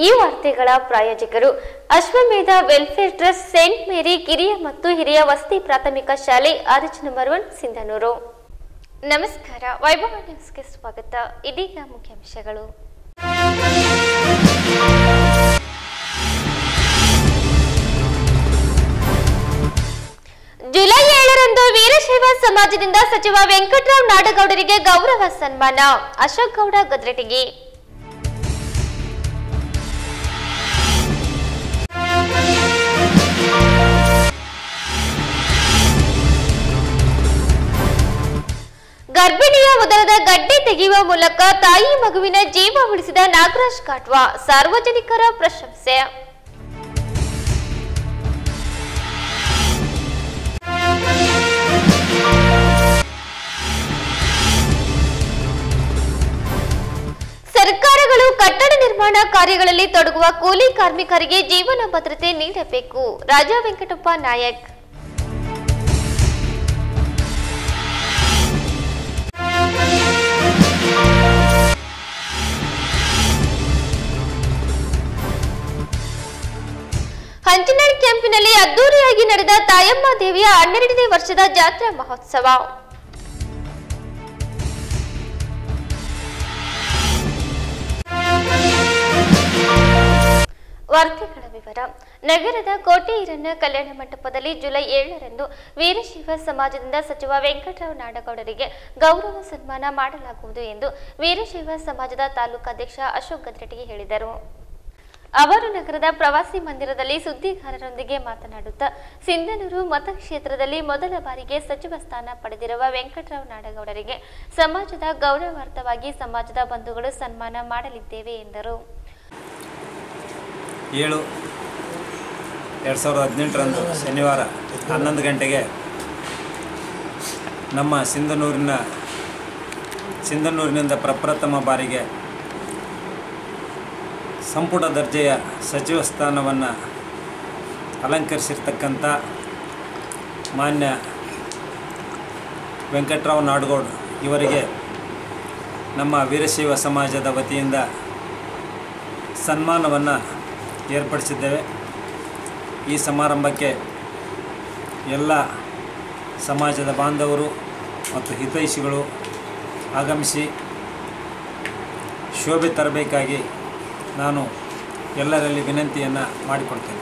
ಈ ವಾರ್ತೆಗಳ ಪ್ರಾಯೋಜಕರು ಅಶ್ವಮೇಧ ವೆಲ್ಫೇರ್ ಟ್ರಸ್ಟ್ ಸೇಂಟ್ ಮೇರಿ ಕಿರಿಯ ಮತ್ತು ಹಿರಿಯ ವಸತಿ ಪ್ರಾಥಮಿಕ ಶಾಲೆ ಆರ್ಚ್ ನಂಬರ್ ಒನ್ ಸಿಂಧನೂರು ನಮಸ್ಕಾರ ವೈಭವ ನ್ಯೂಸ್ಗೆ ಸ್ವಾಗತ ಇದೀಗ ಮುಖ್ಯಾಂಶಗಳು ಜುಲೈ ಏಳರಂದು ವೀರಶೈವ ಸಮಾಜದಿಂದ ಸಚಿವ ವೆಂಕಟರಾವ್ ನಾಡಗೌಡರಿಗೆ ಗೌರವ ಸನ್ಮಾನ ಅಶೋಕ್ ಗೌಡ ಗದ್ರಟಿಗಿ ಗರ್ಭಿಣಿಯ ಉದರದ ಗಡ್ಡೆ ತೆಗೆಯುವ ಮೂಲಕ ತಾಯಿ ಮಗುವಿನ ಜೀವ ಉಳಿಸಿದ ನಾಗರಾಜ್ ಕಾಟ್ವಾ ಸಾರ್ವಜನಿಕರ ಪ್ರಶಂಸೆ ಸರ್ಕಾರಗಳು ಕಟ್ಟಡ ನಿರ್ಮಾಣ ಕಾರ್ಯಗಳಲ್ಲಿ ತೊಡಗುವ ಕೂಲಿ ಕಾರ್ಮಿಕರಿಗೆ ಜೀವನ ಭದ್ರತೆ ನೀಡಬೇಕು ರಾಜಾ ವೆಂಕಟಪ್ಪ ನಾಯಕ್ ಹಂಚಿನಾಳ್ ಕ್ಯಾಂಪಿನಲ್ಲಿ ಅದ್ದೂರಿಯಾಗಿ ನಡೆದ ತಾಯಮ್ಮ ದೇವಿಯ ಹನ್ನೆರಡನೇ ವರ್ಷದ ಜಾತ್ರಾ ಮಹೋತ್ಸವ ವಾರ್ತೆಗಳ ವಿವರ ನಗರದ ಕೋಟೆ ಈರಣ್ಣ ಕಲ್ಯಾಣ ಮಂಟಪದಲ್ಲಿ ಜುಲೈ ಏಳರಂದು ವೀರಶೈವ ಸಮಾಜದಿಂದ ಸಚಿವ ವೆಂಕಟರಾವ್ ನಾಡಗೌಡರಿಗೆ ಗೌರವ ಸನ್ಮಾನ ಮಾಡಲಾಗುವುದು ಎಂದು ವೀರಶೈವ ಸಮಾಜದ ತಾಲೂಕಾಧ್ಯಕ್ಷ ಅಶೋಕ್ ಗದ್ರಟಿಗೆ ಹೇಳಿದರು ಅವರು ನಗರದ ಪ್ರವಾಸಿ ಮಂದಿರದಲ್ಲಿ ಸುದ್ದಿಗಾರರೊಂದಿಗೆ ಮಾತನಾಡುತ್ತಾ ಸಿಂಧನೂರು ಮತಕ್ಷೇತ್ರದಲ್ಲಿ ಮೊದಲ ಬಾರಿಗೆ ಸಚಿವ ಸ್ಥಾನ ಪಡೆದಿರುವ ವೆಂಕಟರಾವ್ ನಾಡಗೌಡರಿಗೆ ಸಮಾಜದ ಗೌರವಾರ್ಥವಾಗಿ ಸಮಾಜದ ಬಂಧುಗಳು ಸನ್ಮಾನ ಮಾಡಲಿದ್ದೇವೆ ಎಂದರು ಏಳು ಎರಡು ಸಾವಿರದ ಹದಿನೆಂಟರಂದು ಶನಿವಾರ ಹನ್ನೊಂದು ಗಂಟೆಗೆ ನಮ್ಮ ಸಿಂಧನೂರಿನ ಸಿಂಧನೂರಿನಿಂದ ಪ್ರಪ್ರಥಮ ಬಾರಿಗೆ ಸಂಪುಟ ದರ್ಜೆಯ ಸಚಿವ ಸ್ಥಾನವನ್ನು ಅಲಂಕರಿಸಿರ್ತಕ್ಕಂಥ ಮಾನ್ಯ ವೆಂಕಟರಾವ್ ನಾಡಗೌಡ್ ಇವರಿಗೆ ನಮ್ಮ ವೀರಶೈವ ಸಮಾಜದ ವತಿಯಿಂದ ಸನ್ಮಾನವನ್ನು ಏರ್ಪಡಿಸಿದ್ದೇವೆ ಈ ಸಮಾರಂಭಕ್ಕೆ ಎಲ್ಲ ಸಮಾಜದ ಬಾಂಧವರು ಮತ್ತು ಹಿತೈಷಿಗಳು ಆಗಮಿಸಿ ಶೋಭೆ ತರಬೇಕಾಗಿ ನಾನು ಎಲ್ಲರಲ್ಲಿ ವಿನಂತಿಯನ್ನು ಮಾಡಿಕೊಡ್ತೇನೆ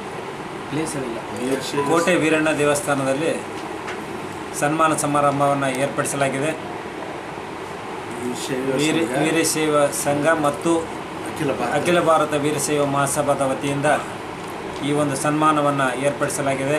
ಕೋಟೆ ವೀರಣ್ಣ ದೇವಸ್ಥಾನದಲ್ಲಿ ಸನ್ಮಾನ ಸಮಾರಂಭವನ್ನು ಏರ್ಪಡಿಸಲಾಗಿದೆ ವೀರ ವೀರಶೈವ ಸಂಘ ಮತ್ತು ಅಖಿಲ ಭಾರತ ವೀರಶೈವ ಮಹಾಸಭಾದ ವತಿಯಿಂದ ಈ ಒಂದು ಸನ್ಮಾನವನ್ನು ಏರ್ಪಡಿಸಲಾಗಿದೆ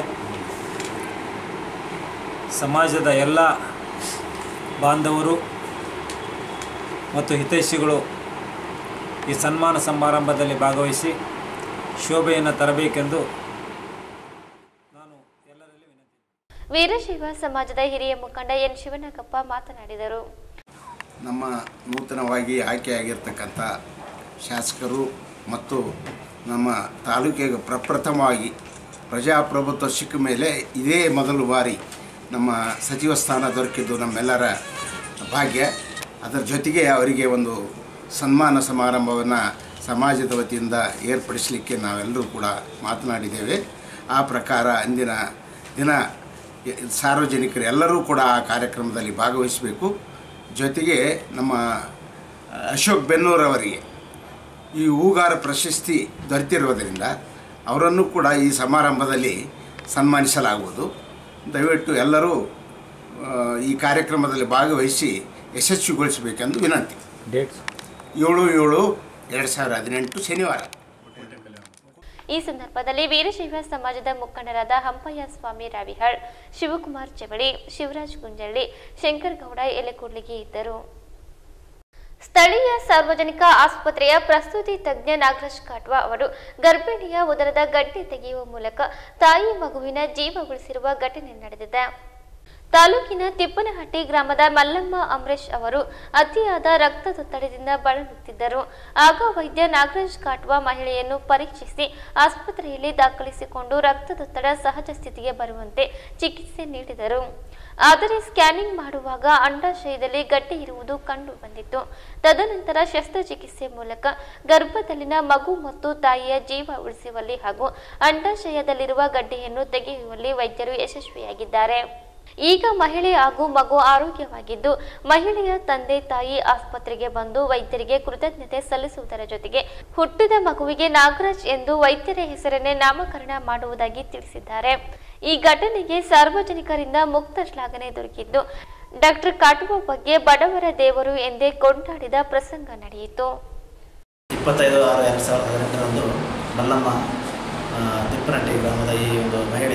ಸಮಾಜದ ಎಲ್ಲ ಬಾಂಧವರು ಮತ್ತು ಹಿತೈಷಿಗಳು ಈ ಸನ್ಮಾನ ಸಮಾರಂಭದಲ್ಲಿ ಭಾಗವಹಿಸಿ ಶೋಭೆಯನ್ನು ತರಬೇಕೆಂದು ನಾನು ಎಲ್ಲರಲ್ಲಿ ವಿನಂತಿ ವೀರಶೈವ ಸಮಾಜದ ಹಿರಿಯ ಮುಖಂಡ ಎನ್ ಶಿವನಗಪ್ಪ ಮಾತನಾಡಿದರು ನಮ್ಮ ನೂತನವಾಗಿ ಆಯ್ಕೆಯಾಗಿರ್ತಕ್ಕಂಥ ಶಾಸಕರು ಮತ್ತು ನಮ್ಮ ತಾಲೂಕಿಗೆ ಪ್ರಪ್ರಥಮವಾಗಿ ಪ್ರಜಾಪ್ರಭುತ್ವ ಸಿಕ್ಕ ಮೇಲೆ ಇದೇ ಮೊದಲು ಬಾರಿ ನಮ್ಮ ಸಚಿವ ಸ್ಥಾನ ದೊರಕಿದ್ದು ನಮ್ಮೆಲ್ಲರ ಭಾಗ್ಯ ಅದರ ಜೊತೆಗೆ ಅವರಿಗೆ ಒಂದು ಸನ್ಮಾನ ಸಮಾರಂಭವನ್ನು ಸಮಾಜದ ವತಿಯಿಂದ ಏರ್ಪಡಿಸಲಿಕ್ಕೆ ನಾವೆಲ್ಲರೂ ಕೂಡ ಮಾತನಾಡಿದ್ದೇವೆ ಆ ಪ್ರಕಾರ ಅಂದಿನ ದಿನ ಎ- ಸಾರ್ವಜನಿಕರು ಎಲ್ಲರೂ ಕೂಡ ಆ ಕಾರ್ಯಕ್ರಮದಲ್ಲಿ ಭಾಗವಹಿಸಬೇಕು ಜೊತೆಗೆ ನಮ್ಮ ಅಶೋಕ್ ಬೆನ್ನೂರವರಿಗೆ ಈ ಹೂಗಾರ ಪ್ರಶಸ್ತಿ ದೊರೆತಿರೋದರಿಂದ ಅವರನ್ನು ಕೂಡ ಈ ಸಮಾರಂಭದಲ್ಲಿ ಸನ್ಮಾನಿಸಲಾಗುವುದು ದಯವಿಟ್ಟು ಎಲ್ಲರೂ ಆ, ಈ ಕಾರ್ಯಕ್ರಮದಲ್ಲಿ ಭಾಗವಹಿಸಿ ಯಶಸ್ವಿಗೊಳಿಸಬೇಕೆಂದು ವಿನಂತಿ ಏಳು ಏಳು ಎರಡು ಸಾವಿರದ ಹದಿನೆಂಟು ಶನಿವಾರ ಈ ಸಂದರ್ಭದಲ್ಲಿ ವೀರಶೈವ ಸಮಾಜದ ಮುಖಂಡರಾದ ಹಂಪಯ್ಯ ಸ್ವಾಮಿ ರಾವಿಹಾಳ್ ಶಿವಕುಮಾರ್ ಚವಳಿ ಶಿವರಾಜ್ ಗುಂಜಳ್ಳಿ ಶಂಕರ್ ಗೌಡ ಎಲೆಕೂಡ್ಲಿಗಿ ಇದ್ದರು ಸ್ಥಳೀಯ ಸಾರ್ವಜನಿಕ ಆಸ್ಪತ್ರೆಯ ಪ್ರಸ್ತುತಿ ತಜ್ಞ ನಾಗರಾಜ್ ಕಾಟ್ವಾ ಅವರು ಗರ್ಭಿಣಿಯ ಉದರದ ಗಡ್ಡೆ ತೆಗೆಯುವ ಮೂಲಕ ತಾಯಿ ಮಗುವಿನ ಜೀವ ಉಳಿಸಿರುವ ಘಟನೆ ನಡೆದಿದೆ ತಾಲೂಕಿನ ತಿಪ್ಪನಹಟ್ಟಿ ಗ್ರಾಮದ ಮಲ್ಲಮ್ಮ ಅಮರೇಶ್ ಅವರು ಅತಿಯಾದ ರಕ್ತದೊತ್ತಡದಿಂದ ಬಳಲುತ್ತಿದ್ದರು ಆಗ ವೈದ್ಯ ನಾಗರಾಜ್ ಕಾಟ್ವಾ ಮಹಿಳೆಯನ್ನು ಪರೀಕ್ಷಿಸಿ ಆಸ್ಪತ್ರೆಯಲ್ಲಿ ದಾಖಲಿಸಿಕೊಂಡು ರಕ್ತದೊತ್ತಡ ಸಹಜ ಸ್ಥಿತಿಗೆ ಬರುವಂತೆ ಚಿಕಿತ್ಸೆ ನೀಡಿದರು ಆದರೆ ಸ್ಕ್ಯಾನಿಂಗ್ ಮಾಡುವಾಗ ಅಂಡಾಶಯದಲ್ಲಿ ಗಡ್ಡೆ ಇರುವುದು ಕಂಡು ಬಂದಿತ್ತು ತದನಂತರ ಶಸ್ತ್ರಚಿಕಿತ್ಸೆ ಮೂಲಕ ಗರ್ಭದಲ್ಲಿನ ಮಗು ಮತ್ತು ತಾಯಿಯ ಜೀವ ಉಳಿಸುವಲ್ಲಿ ಹಾಗೂ ಅಂಡಾಶಯದಲ್ಲಿರುವ ಗಡ್ಡೆಯನ್ನು ತೆಗೆಯುವಲ್ಲಿ ವೈದ್ಯರು ಯಶಸ್ವಿಯಾಗಿದ್ದಾರೆ ಈಗ ಮಹಿಳೆ ಹಾಗೂ ಮಗು ಆರೋಗ್ಯವಾಗಿದ್ದು ಮಹಿಳೆಯ ತಂದೆ ತಾಯಿ ಆಸ್ಪತ್ರೆಗೆ ಬಂದು ವೈದ್ಯರಿಗೆ ಕೃತಜ್ಞತೆ ಸಲ್ಲಿಸುವುದರ ಜೊತೆಗೆ ಹುಟ್ಟಿದ ಮಗುವಿಗೆ ನಾಗರಾಜ್ ಎಂದು ವೈದ್ಯರ ಹೆಸರನ್ನೇ ನಾಮಕರಣ ಮಾಡುವುದಾಗಿ ತಿಳಿಸಿದ್ದಾರೆ ಈ ಘಟನೆಗೆ ಸಾರ್ವಜನಿಕರಿಂದ ಮುಕ್ತ ಶ್ಲಾಘನೆ ದೊರಕಿದ್ದು ಡಾಕ್ಟರ್ ಕಾಟುವ ಬಗ್ಗೆ ಬಡವರ ದೇವರು ಎಂದೇ ಕೊಂಡಾಡಿದ ಪ್ರಸಂಗ ನಡೆಯಿತು ಇಪ್ಪತ್ತೈದು ಆರು ಎರಡು ಸಾವಿರದ ಹದಿನೆಂಟರಂದು ಮಲ್ಲಮ್ಮ ಆ, ತಿಪ್ಪನಟ್ಟಿ ಗ್ರಾಮದ ಈ ಒಂದು ಮಹಿಳೆ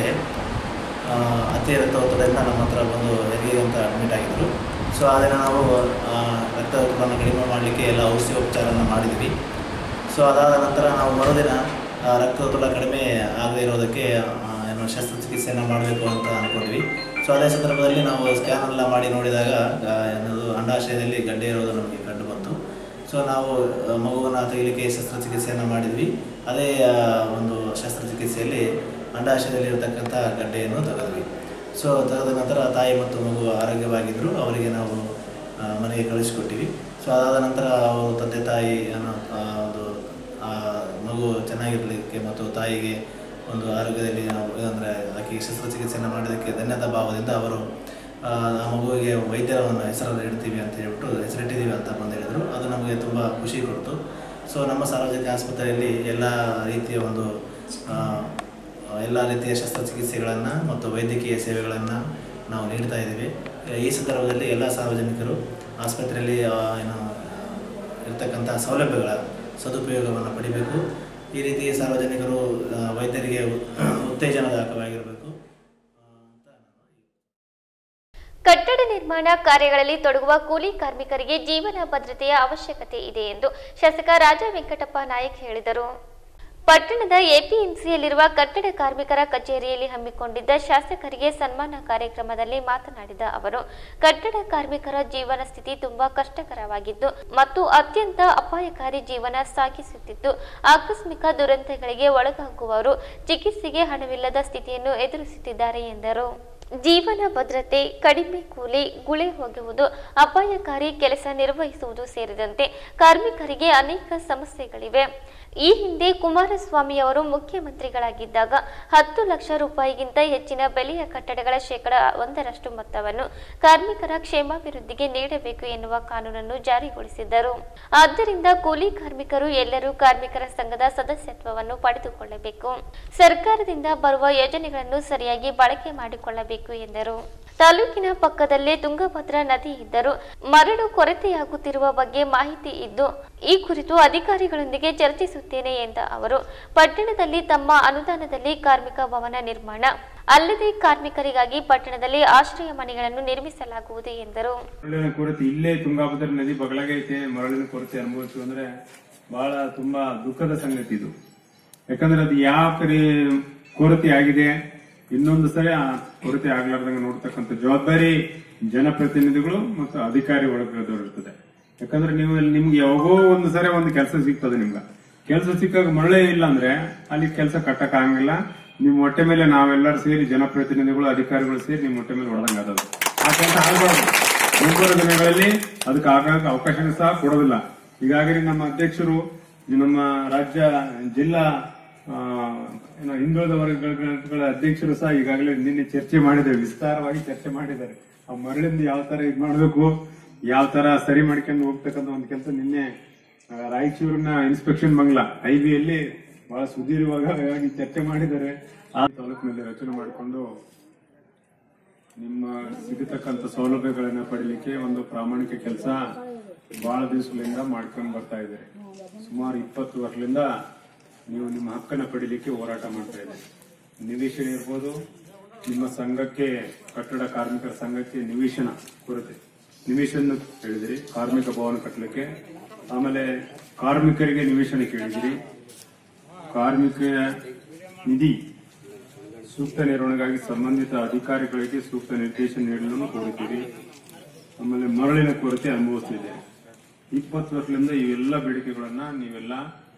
ಆ, ಅತಿ ರಕ್ತದೊತ್ತಡದಿಂದ ನಮ್ಮ ಹತ್ರ ಬಂದು ಹೆರಿಗೆ ಅಂತ ಅಡ್ಮಿಟ್ ಆಗಿದ್ದರು ಸೊ ಆ ದಿನ ನಾವು ಆ, ರಕ್ತದೊತ್ತಡವನ್ನು ಕಡಿಮೆ ಮಾಡಲಿಕ್ಕೆ ಎಲ್ಲ ಔಷಧಿ ಉಪಚಾರವನ್ನು ಮಾಡಿದ್ವಿ ಸೊ ಅದಾದ ನಂತರ ನಾವು ಮರುದಿನ ಆ, ರಕ್ತದೊತ್ತಡ ಕಡಿಮೆ ಆಗದೇ ಇರೋದಕ್ಕೆ ಆ, ಏನು ಶಸ್ತ್ರಚಿಕಿತ್ಸೆಯನ್ನು ಮಾಡಬೇಕು ಅಂತ ಅಂದ್ಕೊಂಡ್ವಿ ಸೊ ಅದೇ ಸಂದರ್ಭದಲ್ಲಿ ನಾವು ಸ್ಕ್ಯಾನ್ ಎಲ್ಲ ಮಾಡಿ ನೋಡಿದಾಗ ಆ, ಏನದು ಅಂಡಾಶಯದಲ್ಲಿ ಗಡ್ಡೆ ಇರೋದು ನಮಗೆ ಕಂಡು ಬಂತು ಸೊ ನಾವು ಆ, ಮಗುವನ್ನು ತೆಗಿಲಿಕ್ಕೆ ಶಸ್ತ್ರಚಿಕಿತ್ಸೆಯನ್ನು ಮಾಡಿದ್ವಿ ಅದೇ ಆ, ಒಂದು ಶಸ್ತ್ರಚಿಕಿತ್ಸೆಯಲ್ಲಿ ಅಂಡಾಶಯದಲ್ಲಿ ಇರತಕ್ಕಂಥ ಗಡ್ಡೆಯನ್ನು ತೆಗೆದ್ವಿ ಸೊ ತೆಗೆದ ನಂತರ ತಾಯಿ ಮತ್ತು ಮಗು ಆರೋಗ್ಯವಾಗಿದ್ದರು ಅವರಿಗೆ ನಾವು ಆ, ಮನೆಗೆ ಕಳಿಸಿಕೊಟ್ಟಿವಿ ಸೊ ಅದಾದ ನಂತರ ಅವರು ತಂದೆ ತಾಯಿ ಅನ್ನೋ ಆ, ಒಂದು ಆ ಮಗು ಚೆನ್ನಾಗಿರಲಿಕ್ಕೆ ಮತ್ತು ತಾಯಿಗೆ ಒಂದು ಆರೋಗ್ಯದಲ್ಲಿ ನಾವು ಅಂದರೆ ಆಕೆಗೆ ಶಸ್ತ್ರಚಿಕಿತ್ಸೆಯನ್ನು ಮಾಡೋದಕ್ಕೆ ಧನ್ಯತಾ ಭಾವದಿಂದ ಅವರು ಆ, ಆ ಮಗುವಿಗೆ ವೈದ್ಯರವನ್ನು ಹೆಸರನ್ನು ಇಡ್ತೀವಿ ಅಂತ ಹೇಳ್ಬಿಟ್ಟು ಹೆಸರಿಟ್ಟಿದ್ದೀವಿ ಅಂತ ಬಂದು ಹೇಳಿದರು ಅದು ನಮಗೆ ತುಂಬ ಖುಷಿ ಕೊಡ್ತು ಸೊ ನಮ್ಮ ಸಾರ್ವಜನಿಕ ಆಸ್ಪತ್ರೆಯಲ್ಲಿ ಎಲ್ಲ ರೀತಿಯ ಒಂದು ಆ, ಎಲ್ಲ ರೀತಿಯ ಶಸ್ತ್ರಚಿಕಿತ್ಸೆಗಳನ್ನು ಮತ್ತು ವೈದ್ಯಕೀಯ ಸೇವೆಗಳನ್ನು ನಾವು ನೀಡ್ತಾ ಇದ್ದೀವಿ ಈ ಸಂದರ್ಭದಲ್ಲಿ ಎಲ್ಲ ಸಾರ್ವಜನಿಕರು ಆಸ್ಪತ್ರೆಯಲ್ಲಿ ಆ, ಏನು ಇರ್ತಕ್ಕಂಥ ಸೌಲಭ್ಯಗಳ ಸದುಪಯೋಗವನ್ನು ಪಡಿಬೇಕು ಈ ರೀತಿ ಸಾರ್ವಜನಿಕರು ಆ, ವೈದ್ಯರಿಗೆ ಉತ್ತೇಜನದಾಯಕವಾಗಿರಬೇಕು ಆ, ಅಂತ ನಾನು ಕಟ್ಟಡ ನಿರ್ಮಾಣ ಕಾರ್ಯಗಳಲ್ಲಿ ತೊಡಗುವ ಕೂಲಿ ಕಾರ್ಮಿಕರಿಗೆ ಜೀವನ ಭದ್ರತೆಯ ಅವಶ್ಯಕತೆ ಇದೆ ಎಂದು ಶಾಸಕ ರಾಜ ವೆಂಕಟಪ್ಪ ನಾಯಕ್ ಹೇಳಿದರು ಪಟ್ಟಣದ ಎಪಿಎಂಸಿಯಲ್ಲಿರುವ ಕಟ್ಟಡ ಕಾರ್ಮಿಕರ ಕಚೇರಿಯಲ್ಲಿ ಹಮ್ಮಿಕೊಂಡಿದ್ದ ಶಾಸಕರಿಗೆ ಸನ್ಮಾನ ಕಾರ್ಯಕ್ರಮದಲ್ಲಿ ಮಾತನಾಡಿದ ಅವರು ಕಟ್ಟಡ ಕಾರ್ಮಿಕರ ಜೀವನ ಸ್ಥಿತಿ ತುಂಬಾ ಕಷ್ಟಕರವಾಗಿದ್ದು ಮತ್ತು ಅತ್ಯಂತ ಅಪಾಯಕಾರಿ ಜೀವನ ಸಾಗಿಸುತ್ತಿದ್ದು ಆಕಸ್ಮಿಕ ದುರಂತಗಳಿಗೆ ಒಳಗಾಗುವವರು ಚಿಕಿತ್ಸೆಗೆ ಹಣವಿಲ್ಲದ ಸ್ಥಿತಿಯನ್ನು ಎದುರಿಸುತ್ತಿದ್ದಾರೆ ಎಂದರು ಜೀವನ ಭದ್ರತೆ ಕಡಿಮೆ ಕೂಲಿ ಗುಳೆ ಹೋಗುವುದು ಅಪಾಯಕಾರಿ ಕೆಲಸ ನಿರ್ವಹಿಸುವುದು ಸೇರಿದಂತೆ ಕಾರ್ಮಿಕರಿಗೆ ಅನೇಕ ಸಮಸ್ಯೆಗಳಿವೆ ಈ ಹಿಂದೆ ಕುಮಾರಸ್ವಾಮಿ ಅವರು ಮುಖ್ಯಮಂತ್ರಿಗಳಾಗಿದ್ದಾಗ ಹತ್ತು ಲಕ್ಷ ರೂಪಾಯಿಗಿಂತ ಹೆಚ್ಚಿನ ಬೆಲೆಯ ಕಟ್ಟಡಗಳ ಶೇಕಡ ಒಂದರಷ್ಟು ಮೊತ್ತವನ್ನು ಕಾರ್ಮಿಕರ ಕ್ಷೇಮಾಭಿವೃದ್ಧಿಗೆ ನೀಡಬೇಕು ಎನ್ನುವ ಕಾನೂನನ್ನು ಜಾರಿಗೊಳಿಸಿದ್ದರು ಆದ್ದರಿಂದ ಕೂಲಿ ಕಾರ್ಮಿಕರು ಎಲ್ಲರೂ ಕಾರ್ಮಿಕರ ಸಂಘದ ಸದಸ್ಯತ್ವವನ್ನು ಪಡೆದುಕೊಳ್ಳಬೇಕು ಸರ್ಕಾರದಿಂದ ಬರುವ ಯೋಜನೆಗಳನ್ನು ಸರಿಯಾಗಿ ಬಳಕೆ ಮಾಡಿಕೊಳ್ಳಬೇಕು ಎಂದರು ತಾಲೂಕಿನ ಪಕ್ಕದಲ್ಲೇ ತುಂಗಭದ್ರಾ ನದಿ ಇದ್ದರೂ ಮರಳು ಕೊರತೆಯಾಗುತ್ತಿರುವ ಬಗ್ಗೆ ಮಾಹಿತಿ ಇದ್ದು ಈ ಕುರಿತು ಅಧಿಕಾರಿಗಳೊಂದಿಗೆ ಚರ್ಚಿಸುತ್ತೇನೆ ಎಂದ ಅವರು ಪಟ್ಟಣದಲ್ಲಿ ತಮ್ಮ ಅನುದಾನದಲ್ಲಿ ಕಾರ್ಮಿಕ ಭವನ ನಿರ್ಮಾಣ ಅಲ್ಲದೆ ಕಾರ್ಮಿಕರಿಗಾಗಿ ಪಟ್ಟಣದಲ್ಲಿ ಆಶ್ರಯ ಮನೆಗಳನ್ನು ನಿರ್ಮಿಸಲಾಗುವುದು ಎಂದರು ಮರಳಿನ ಕೊರತೆ ಇಲ್ಲೇ ತುಂಗಾಭದ್ರಾ ನದಿ ಬಗಲಾಗೆ ಐತೆ ಮರಳಿನ ಕೊರತೆ ಅನುಭವಿಸ್ತು ಅಂದ್ರೆ ಬಹಳ ತುಂಬಾ ದುಃಖದ ಸಂಗತಿ ಇದು ಯಾಕಂದ್ರೆ ಅದು ಯಾವ ಕಡೆ ಕೊರತೆ ಆಗಿದೆ ಇನ್ನೊಂದು ಸರಿ ಆ ಕೊರತೆ ಆಗ್ಲಾರ್ದಂಗ ನೋಡ್ತಕ್ಕಂಥ ಜವಾಬ್ದಾರಿ ಜನಪ್ರತಿನಿಧಿಗಳು ಮತ್ತು ಅಧಿಕಾರಿ ಒಳಗಿರ್ತದೆ ಯಾಕಂದ್ರೆ ನೀವು ನಿಮ್ಗೆ ಯಾವಾಗೋ ಒಂದು ಸರಿ ಒಂದು ಕೆಲಸ ಸಿಗ್ತದೆ ನಿಮ್ಗ ಕೆಲಸ ಸಿಕ್ಕಾಗ ಮರಳೇ ಇಲ್ಲ ಅಂದ್ರೆ ಅಲ್ಲಿ ಕೆಲಸ ಕಟ್ಟಕ್ ಆಗಂಗಿಲ್ಲ ನಿಮ್ ಹೊಟ್ಟೆ ಮೇಲೆ ನಾವೆಲ್ಲರೂ ಸೇರಿ ಜನಪ್ರತಿನಿಧಿಗಳು ಅಧಿಕಾರಿಗಳು ಸೇರಿ ನಿಮ್ ಹೊಟ್ಟೆ ಮೇಲೆ ಹೊಡೆದಂಗ ಅದದು ಆ ಕೆಲಸ ಆಗಬಾರ್ದು ಮುಂಬರುವ ದಿನಗಳಲ್ಲಿ ಅದಕ್ಕೆ ಆಗಾಗ ಅವಕಾಶ ಸಹ ಕೊಡೋದಿಲ್ಲ ಈಗಾಗಲೇ ನಮ್ಮ ಅಧ್ಯಕ್ಷರು ನಮ್ಮ ರಾಜ್ಯ ಜಿಲ್ಲಾ ಆ, ಏನು ಹಿಂದುಳಿದ ವರ್ಗಗಳ ಅಧ್ಯಕ್ಷರು ಸಹ ಈಗಾಗಲೇ ನಿನ್ನೆ ಚರ್ಚೆ ಮಾಡಿದ್ದಾರೆ ವಿಸ್ತಾರವಾಗಿ ಚರ್ಚೆ ಮಾಡಿದ್ದಾರೆ ಆ ಮರಳಿಂದ ಯಾವ ತರ ಇದ್ ಮಾಡ್ಬೇಕು ಯಾವ ತರ ಸರಿ ಮಾಡ್ಕೊಂಡು ಹೋಗ್ತಕ್ಕಂಥ ಒಂದು ಕೆಲಸ ನಿನ್ನೆ ಆ, ರಾಯಚೂರಿನ ಇನ್ಸ್ಪೆಕ್ಷನ್ ಬಂಗ್ಲಾ ಐಬಿಯಲ್ಲಿ ಬಹಳ ಸುದೀರ್ಘವಾಗಿ ಚರ್ಚೆ ಮಾಡಿದ್ದಾರೆ ಆ ತಾಲೂಕಿನಲ್ಲಿ ರಚನೆ ಮಾಡಿಕೊಂಡು ನಿಮ್ಮ ಸಿಗತಕ್ಕಂತ ಸೌಲಭ್ಯಗಳನ್ನ ಪಡಿಲಿಕ್ಕೆ ಒಂದು ಪ್ರಾಮಾಣಿಕ ಕೆಲಸ ಬಹಳ ದಿವಸಗಳಿಂದ ಮಾಡ್ಕೊಂಡು ಬರ್ತಾ ಇದ್ದಾರೆ ಸುಮಾರು ಇಪ್ಪತ್ತು ವರ್ಷದಿಂದ ನೀವು ನಿಮ್ಮ ಹಕ್ಕನ್ನ ಪಡಿಲಿಕ್ಕೆ ಹೋರಾಟ ಮಾಡ್ತಾ ಇದ್ದೀರಿ ನಿವೇಶನ ಇರ್ಬೋದು ನಿಮ್ಮ ಸಂಘಕ್ಕೆ ಕಟ್ಟಡ ಕಾರ್ಮಿಕರ ಸಂಘಕ್ಕೆ ನಿವೇಶನ ಕೊರತೆ ನಿವೇಶನ ಹೇಳಿದಿರಿ ಕಾರ್ಮಿಕ ಭವನ ಕಟ್ಟಲಿಕ್ಕೆ ಆಮೇಲೆ ಕಾರ್ಮಿಕರಿಗೆ ನಿವೇಶನ ಕೇಳಿದಿರಿ ಕಾರ್ಮಿಕ ನಿಧಿ ಸೂಕ್ತ ನಿರ್ವಹಣೆಗಾಗಿ ಸಂಬಂಧಿತ ಅಧಿಕಾರಿಗಳಿಗೆ ಸೂಕ್ತ ನಿರ್ದೇಶನ ನೀಡಲು ಕೋರಿದ್ದೀರಿ ಆಮೇಲೆ ಮರಳಿನ ಕೊರತೆ ಅನುಭವಿಸ್ತಿದೆ ಇಪ್ಪತ್ತು ವರ್ಷದಿಂದ ಇವೆಲ್ಲ ಬೇಡಿಕೆಗಳನ್ನ ನೀವೆಲ್ಲ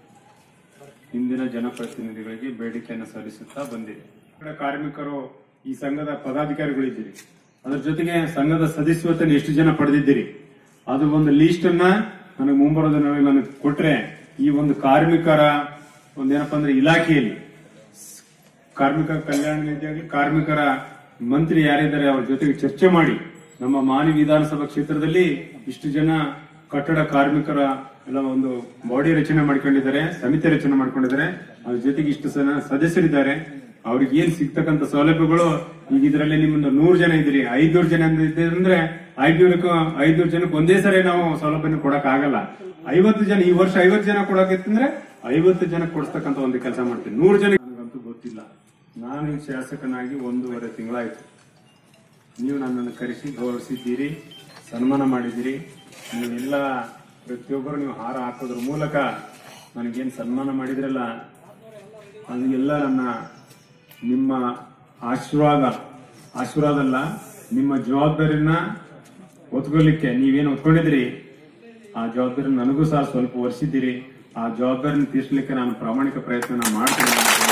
ಹಿಂದಿನ ಜನಪ್ರತಿನಿಧಿಗಳಿಗೆ ಬೇಡಿಕೆಯನ್ನು ಸಲ್ಲಿಸುತ್ತಾ ಬಂದಿದೆ ಕಡೆ ಕಾರ್ಮಿಕರು ಈ ಸಂಘದ ಪದಾಧಿಕಾರಿಗಳಿದ್ದೀರಿ ಅದ್ರ ಜೊತೆಗೆ ಸಂಘದ ಸದಸ್ಯತ್ವವನ್ನು ಎಷ್ಟು ಜನ ಪಡೆದಿದ್ದೀರಿ ಅದು ಒಂದು ಲೀಸ್ಟ್ ಅನ್ನ ನನಗೆ ಮುಂಬರುವ ದಿನಗಳಲ್ಲಿ ನನಗೆ ಕೊಟ್ರೆ ಈ ಒಂದು ಕಾರ್ಮಿಕರ ಒಂದೇನಪ್ಪ ಅಂದ್ರೆ ಇಲಾಖೆಯಲ್ಲಿ ಕಾರ್ಮಿಕ ಕಲ್ಯಾಣ ನಿಧಿಯಾಗಿ ಕಾರ್ಮಿಕರ ಮಂತ್ರಿ ಯಾರಿದ್ದಾರೆ ಅವ್ರ ಜೊತೆಗೆ ಚರ್ಚೆ ಮಾಡಿ ನಮ್ಮ ಮಾನಿ ವಿಧಾನಸಭಾ ಕ್ಷೇತ್ರದಲ್ಲಿ ಇಷ್ಟು ಜನ ಕಟ್ಟಡ ಕಾರ್ಮಿಕರ ಎಲ್ಲ ಒಂದು ಬಾಡಿ ರಚನೆ ಮಾಡ್ಕೊಂಡಿದ್ದಾರೆ ಸಮಿತಿ ರಚನೆ ಮಾಡ್ಕೊಂಡಿದ್ದಾರೆ ಅದ್ರ ಜೊತೆಗೆ ಇಷ್ಟು ಜನ ಸದಸ್ಯರಿದ್ದಾರೆ ಅವ್ರಿಗೆ ಏನ್ ಸಿಗ್ತಕ್ಕಂತ ಸೌಲಭ್ಯಗಳು ಈಗ ಇದರಲ್ಲಿ ನಿಮ್ಮೊಂದು ನೂರು ಜನ ಇದ್ರಿ ಐದ್ನೂರು ಜನ ಇದ್ದೀರಿ ಅಂದ್ರೆ ಐದ್ನೂರಕ್ಕೂ ಐದ್ನೂರು ಜನಕ್ಕೆ ಒಂದೇ ಸರಿ ನಾವು ಸೌಲಭ್ಯನ ಕೊಡಕ್ ಆಗಲ್ಲ ಐವತ್ತು ಜನ ಈ ವರ್ಷ ಐವತ್ತು ಜನ ಕೊಡಕತ್ತಂದ್ರೆ ಐವತ್ತು ಜನ ಕೊಡಿಸ್ತಕ್ಕಂತ ಒಂದು ಕೆಲಸ ಮಾಡ್ತೀನಿ ನೂರು ಜನ ನನಗಂತೂ ಗೊತ್ತಿಲ್ಲ ನಾನು ಈ ಶಾಸಕನಾಗಿ ಒಂದೂವರೆ ತಿಂಗಳಾಯ್ತು ನೀವು ನನ್ನನ್ನು ಕರೆಸಿ ಗೌರವಿಸಿದ್ದೀರಿ ಸನ್ಮಾನ ಮಾಡಿದ್ದೀರಿ ನೀವೆಲ್ಲ ಪ್ರತಿಯೊಬ್ಬರು ನೀವು ಹಾರ ಹಾಕೋದ್ರ ಮೂಲಕ ನನಗೇನು ಸನ್ಮಾನ ಮಾಡಿದ್ರಲ್ಲ ಅದೆಲ್ಲ ನನ್ನ ನಿಮ್ಮ ಆಶೀರ್ವಾದ ಆಶೀರ್ವಾದ ಅಲ್ಲ ನಿಮ್ಮ ಜವಾಬ್ದಾರಿನ ಒತ್ಕೊಳ್ಲಿಕ್ಕೆ ನೀವೇನು ಒತ್ಕೊಂಡಿದ್ರಿ ಆ ಜವಾಬ್ದಾರಿ ನನಗೂ ಸಹ ಸ್ವಲ್ಪ ವರ್ಷಿದ್ದೀರಿ ಆ ಜವಾಬ್ದಾರಿನ ತೀರ್ಸಲಿಕ್ಕೆ ನಾನು ಪ್ರಾಮಾಣಿಕ ಪ್ರಯತ್ನ ಮಾಡ್ತೀನಿ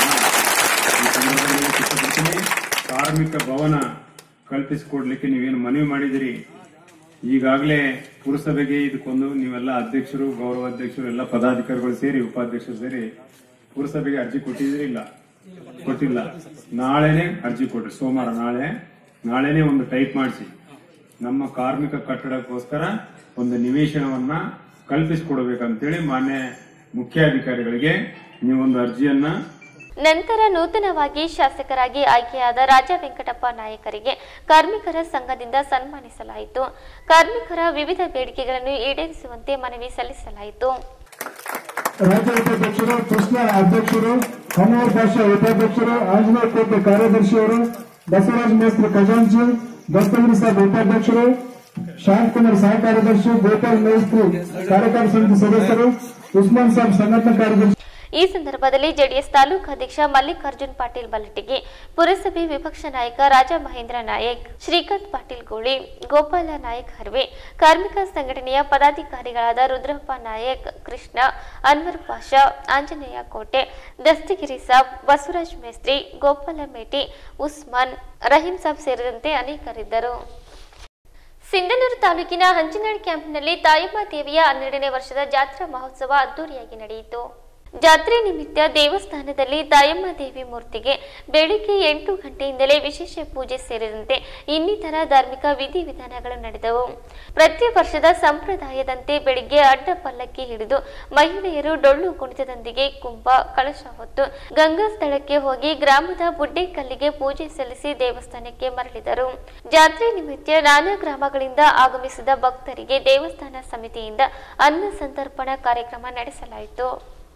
ಈ ಸಂದರ್ಭದಲ್ಲಿ ಇಷ್ಟಪಡ್ತೀನಿ ಕಾರ್ಮಿಕ ಭವನ ಕಲ್ಪಿಸಿಕೊಡ್ಲಿಕ್ಕೆ ನೀವೇನು ಮನವಿ ಮಾಡಿದಿರಿ ಈಗಾಗಲೇ ಪುರಸಭೆಗೆ ಇದಕ್ಕೊಂದು ನೀವೆಲ್ಲ ಅಧ್ಯಕ್ಷರು ಗೌರವ ಅಧ್ಯಕ್ಷರು ಎಲ್ಲ ಪದಾಧಿಕಾರಿಗಳು ಸೇರಿ ಉಪಾಧ್ಯಕ್ಷರು ಸೇರಿ ಪುರಸಭೆಗೆ ಅರ್ಜಿ ಕೊಟ್ಟಿದ್ದೀರಿ ಇಲ್ಲ ಕೊಟ್ಟಿಲ್ಲ ನಾಳೆನೆ ಅರ್ಜಿ ಕೊಡ್ರಿ ಸೋಮವಾರ ನಾಳೆ ನಾಳೆನೆ ಒಂದು ಟೈಪ್ ಮಾಡಿಸಿ ನಮ್ಮ ಕಾರ್ಮಿಕ ಕಟ್ಟಡಕ್ಕೋಸ್ಕರ ಒಂದು ನಿವೇಶನವನ್ನ ಕಲ್ಪಿಸಿಕೊಡ್ಬೇಕಂತೇಳಿ ಮಾನ್ಯ ಮುಖ್ಯಾಧಿಕಾರಿಗಳಿಗೆ ನೀವೊಂದು ಅರ್ಜಿಯನ್ನ ನಂತರ ನೂತನವಾಗಿ ಶಾಸಕರಾಗಿ ಆಯ್ಕೆಯಾದ ರಾಜ ವೆಂಕಟಪ್ಪ ನಾಯಕರಿಗೆ ಕಾರ್ಮಿಕರ ಸಂಘದಿಂದ ಸನ್ಮಾನಿಸಲಾಯಿತು ಕಾರ್ಮಿಕರ ವಿವಿಧ ಬೇಡಿಕೆಗಳನ್ನು ಈಡೇರಿಸುವಂತೆ ಮನವಿ ಸಲ್ಲಿಸಲಾಯಿತು ರಾಜ್ಯ ಉಪಾಧ್ಯಕ್ಷರು ಕೃಷ್ಣ ಅಧ್ಯಕ್ಷರು ಹೊನ್ನೂರು ಭಾಷಾ ಉಪಾಧ್ಯಕ್ಷರು ಆಂಜನೇಯ ಕೋಟೆ ಕಾರ್ಯದರ್ಶಿಯವರು ಬಸವರಾಜ ಮೇಸ್ತ್ರಿ ಖಜಾಂಚಿ ದಸ್ತಗಿರಿ ಸಾಬ್ ಉಪಾಧ್ಯಕ್ಷರು ಶಾಂತಕುಮಾರ್ ಸಹ ಕಾರ್ಯದರ್ಶಿ ಗೋಪಾಲ್ ಮೇಸ್ತ್ರಿ ಕಾರ್ಯಕಾರಿ ಸಮಿತಿ ಸದಸ್ಯರು ಉಸ್ಮಾನ್ ಸಾಬ್ ಸಂಘಟನಾ ಕಾರ್ಯದರ್ಶಿ ಈ ಸಂದರ್ಭದಲ್ಲಿ ಜೆಡಿಎಸ್ ತಾಲೂಕು ಅಧ್ಯಕ್ಷ ಮಲ್ಲಿಕಾರ್ಜುನ್ ಪಾಟೀಲ್ ಬಲ್ಲಟಿಗಿ ಪುರಸಭೆ ವಿಪಕ್ಷ ನಾಯಕ ರಾಜ ಮಹೇಂದ್ರ ನಾಯಕ್ ಶ್ರೀಕಾಂತ್ ಪಾಟೀಲ್ ಗೋಳಿ ಗೋಪಾಲ ನಾಯಕ್ ಹರ್ವೆ ಕಾರ್ಮಿಕ ಸಂಘಟನೆಯ ಪದಾಧಿಕಾರಿಗಳಾದ ರುದ್ರಪ್ಪ ನಾಯಕ್ ಕೃಷ್ಣ ಅನ್ವರ್ ಪಾಷಾ ಆಂಜನೇಯ ಕೋಟೆ ದಸ್ತಗಿರಿ ಸಾಬ್ ಬಸವರಾಜ್ ಮೇಸ್ತ್ರಿ ಗೋಪಾಲ ಮೇಟಿ ಉಸ್ಮಾನ್ ರಹೀಂ ಸಾಬ್ ಸೇರಿದಂತೆ ಅನೇಕರಿದ್ದರು ಸಿಂಧನೂರು ತಾಲೂಕಿನ ಹಂಚಿನಾಳ್ ಕ್ಯಾಂಪ್ನಲ್ಲಿ ತಾಯಮ್ಮ ದೇವಿಯ ಹನ್ನೆರಡನೇ ವರ್ಷದ ಜಾತ್ರಾ ಮಹೋತ್ಸವ ಅದ್ದೂರಿಯಾಗಿ ನಡೆಯಿತು ಜಾತ್ರೆ ನಿಮಿತ್ತ ದೇವಸ್ಥಾನದಲ್ಲಿ ತಾಯಮ್ಮ ದೇವಿ ಮೂರ್ತಿಗೆ ಬೆಳಿಗ್ಗೆ ಎಂಟು ಗಂಟೆಯಿಂದಲೇ ವಿಶೇಷ ಪೂಜೆ ಸೇರಿದಂತೆ ಇನ್ನಿತರ ಧಾರ್ಮಿಕ ವಿಧಿವಿಧಾನಗಳು ನಡೆದವು ಪ್ರತಿ ವರ್ಷದ ಸಂಪ್ರದಾಯದಂತೆ ಬೆಳಿಗ್ಗೆ ಅಡ್ಡ ಪಲ್ಲಕ್ಕಿ ಹಿಡಿದು ಮಹಿಳೆಯರು ಡೊಳ್ಳು ಕುಣಿತದೊಂದಿಗೆ ಕುಂಭ ಕಳಶ ಹೊತ್ತು ಗಂಗಾ ಸ್ಥಳಕ್ಕೆ ಹೋಗಿ ಗ್ರಾಮದ ಬುಡ್ಡೆಕಲ್ಲಿಗೆ ಪೂಜೆ ಸಲ್ಲಿಸಿ ದೇವಸ್ಥಾನಕ್ಕೆ ಮರಳಿದರು ಜಾತ್ರೆ ನಿಮಿತ್ತ ನಾನಾ ಗ್ರಾಮಗಳಿಂದ ಆಗಮಿಸಿದ ಭಕ್ತರಿಗೆ ದೇವಸ್ಥಾನ ಸಮಿತಿಯಿಂದ ಅನ್ನ ಸಂತರ್ಪಣಾ ಕಾರ್ಯಕ್ರಮ ನಡೆಸಲಾಯಿತು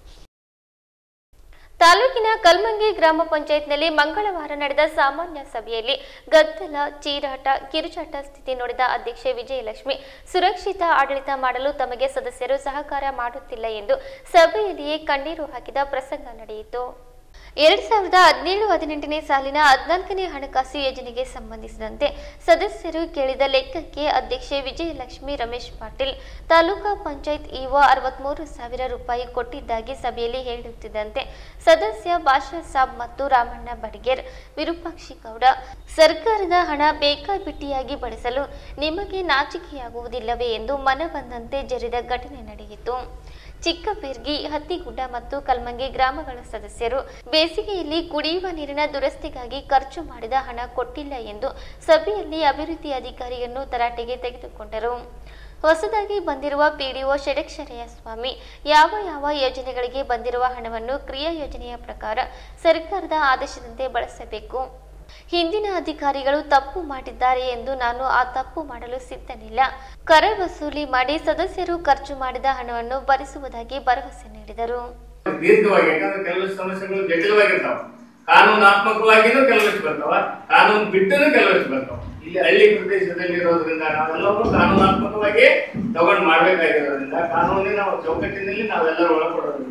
ತಾಲೂಕಿನ ಕಲ್ಮಂಗಿ ಗ್ರಾಮ ಪಂಚಾಯತ್ನಲ್ಲಿ ಮಂಗಳವಾರ ನಡೆದ ಸಾಮಾನ್ಯ ಸಭೆಯಲ್ಲಿ ಗದ್ದಲ ಚೀರಾಟ ಕಿರುಚಾಟ ಸ್ಥಿತಿ ನೋಡಿದ ಅಧ್ಯಕ್ಷೆ ವಿಜಯಲಕ್ಷ್ಮಿ ಸುರಕ್ಷಿತ ಆಡಳಿತ ಮಾಡಲು ತಮಗೆ ಸದಸ್ಯರು ಸಹಕಾರ ಮಾಡುತ್ತಿಲ್ಲ ಎಂದು ಸಭೆಯಲ್ಲಿಯೇ ಕಣ್ಣೀರು ಹಾಕಿದ ಪ್ರಸಂಗ ನಡೆಯಿತು ಎರಡ್ ಸಾವಿರದ ಹದಿನೇಳು ಹದಿನೆಂಟನೇ ಸಾಲಿನ ಹದಿನಾಲ್ಕನೇ ಹಣಕಾಸು ಯೋಜನೆಗೆ ಸಂಬಂಧಿಸಿದಂತೆ ಸದಸ್ಯರು ಕೇಳಿದ ಲೆಕ್ಕಕ್ಕೆ ಅಧ್ಯಕ್ಷೆ ವಿಜಯಲಕ್ಷ್ಮಿ ರಮೇಶ್ ಪಾಟೀಲ್ ತಾಲೂಕಾ ಪಂಚಾಯತ್ ಇಒ ಅರವತ್ಮೂರು ಸಾವಿರ ರೂಪಾಯಿ ಕೊಟ್ಟಿದ್ದಾಗಿ ಸಭೆಯಲ್ಲಿ ಹೇಳುತ್ತಿದ್ದಂತೆ ಸದಸ್ಯ ಭಾಷಾ ಸಾಬ್ ಮತ್ತು ರಾಮಣ್ಣ ಬಡಿಗೇರ್ ವಿರೂಪಾಕ್ಷಿ ಗೌಡ ಸರ್ಕಾರದ ಹಣ ಬೇಕಾಬಿಟ್ಟಿಯಾಗಿ ಬಳಸಲು ನಿಮಗೆ ನಾಚಿಕೆಯಾಗುವುದಿಲ್ಲವೇ ಎಂದು ಮನಬಂದಂತೆ ಜರಿದ ಘಟನೆ ನಡೆಯಿತು ಚಿಕ್ಕಪೇರ್ಗಿ ಹತ್ತಿಗುಡ್ಡ ಮತ್ತು ಕಲ್ಮಂಗಿ ಗ್ರಾಮಗಳ ಸದಸ್ಯರು ಬೇಸಿಗೆಯಲ್ಲಿ ಕುಡಿಯುವ ನೀರಿನ ದುರಸ್ತಿಗಾಗಿ ಖರ್ಚು ಮಾಡಿದ ಹಣ ಕೊಟ್ಟಿಲ್ಲ ಎಂದು ಸಭೆಯಲ್ಲಿ ಅಭಿವೃದ್ಧಿ ಅಧಿಕಾರಿಯನ್ನು ತರಾಟೆಗೆ ತೆಗೆದುಕೊಂಡರು ಹೊಸದಾಗಿ ಬಂದಿರುವ ಪಿಡಿಒ ಷಡಕ್ಷರಯ್ಯ ಸ್ವಾಮಿ ಯಾವ ಯಾವ ಯೋಜನೆಗಳಿಗೆ ಬಂದಿರುವ ಹಣವನ್ನು ಕ್ರಿಯಾ ಯೋಜನೆಯ ಪ್ರಕಾರ ಸರ್ಕಾರದ ಆದೇಶದಂತೆ ಬಳಸಬೇಕು ಹಿಂದಿನ ಅಧಿಕಾರಿಗಳು ತಪ್ಪು ಮಾಡಿದ್ದಾರೆ ಎಂದು ನಾನು ಆ ತಪ್ಪು ಮಾಡಲು ಸಿದ್ಧನಿಲ್ಲ ಕರ ವಸೂಲಿ ಮಾಡಿ ಸದಸ್ಯರು ಖರ್ಚು ಮಾಡಿದ ಹಣವನ್ನು ಭರಿಸುವುದಾಗಿ ಭರವಸೆ ನೀಡಿದರು ದೀರ್ಘವಾಗಿ ಯಾಕಂದ್ರೆ ಕೆಲವಷ್ಟು ಸಮಸ್ಯೆಗಳು ಜಟಿಲವಾಗಿರ್ತಾವ ಕಾನೂನಾತ್ಮಕವಾಗಿನೂ ಕೆಲವಷ್ಟು ಬರ್ತಾವ ಕಾನೂನು ಬಿಟ್ಟನು ಕೆಲವಷ್ಟು ಬರ್ತಾವ ಇಲ್ಲಿ ಹಳ್ಳಿ ಪ್ರದೇಶದಲ್ಲಿ ಇರೋದ್ರಿಂದ ನಾವೆಲ್ಲವೂ ಕಾನೂನಾತ್ಮಕವಾಗಿ ತಗೊಂಡು ಮಾಡ್ಬೇಕಾಗಿರೋದ್ರಿಂದ ಕಾನೂನಿನ ಚೌಕಟ್ಟಿನಲ್ಲಿ ನಾವೆಲ್ಲರೂ ಒಳಪಡೋದ್ರಿಂದ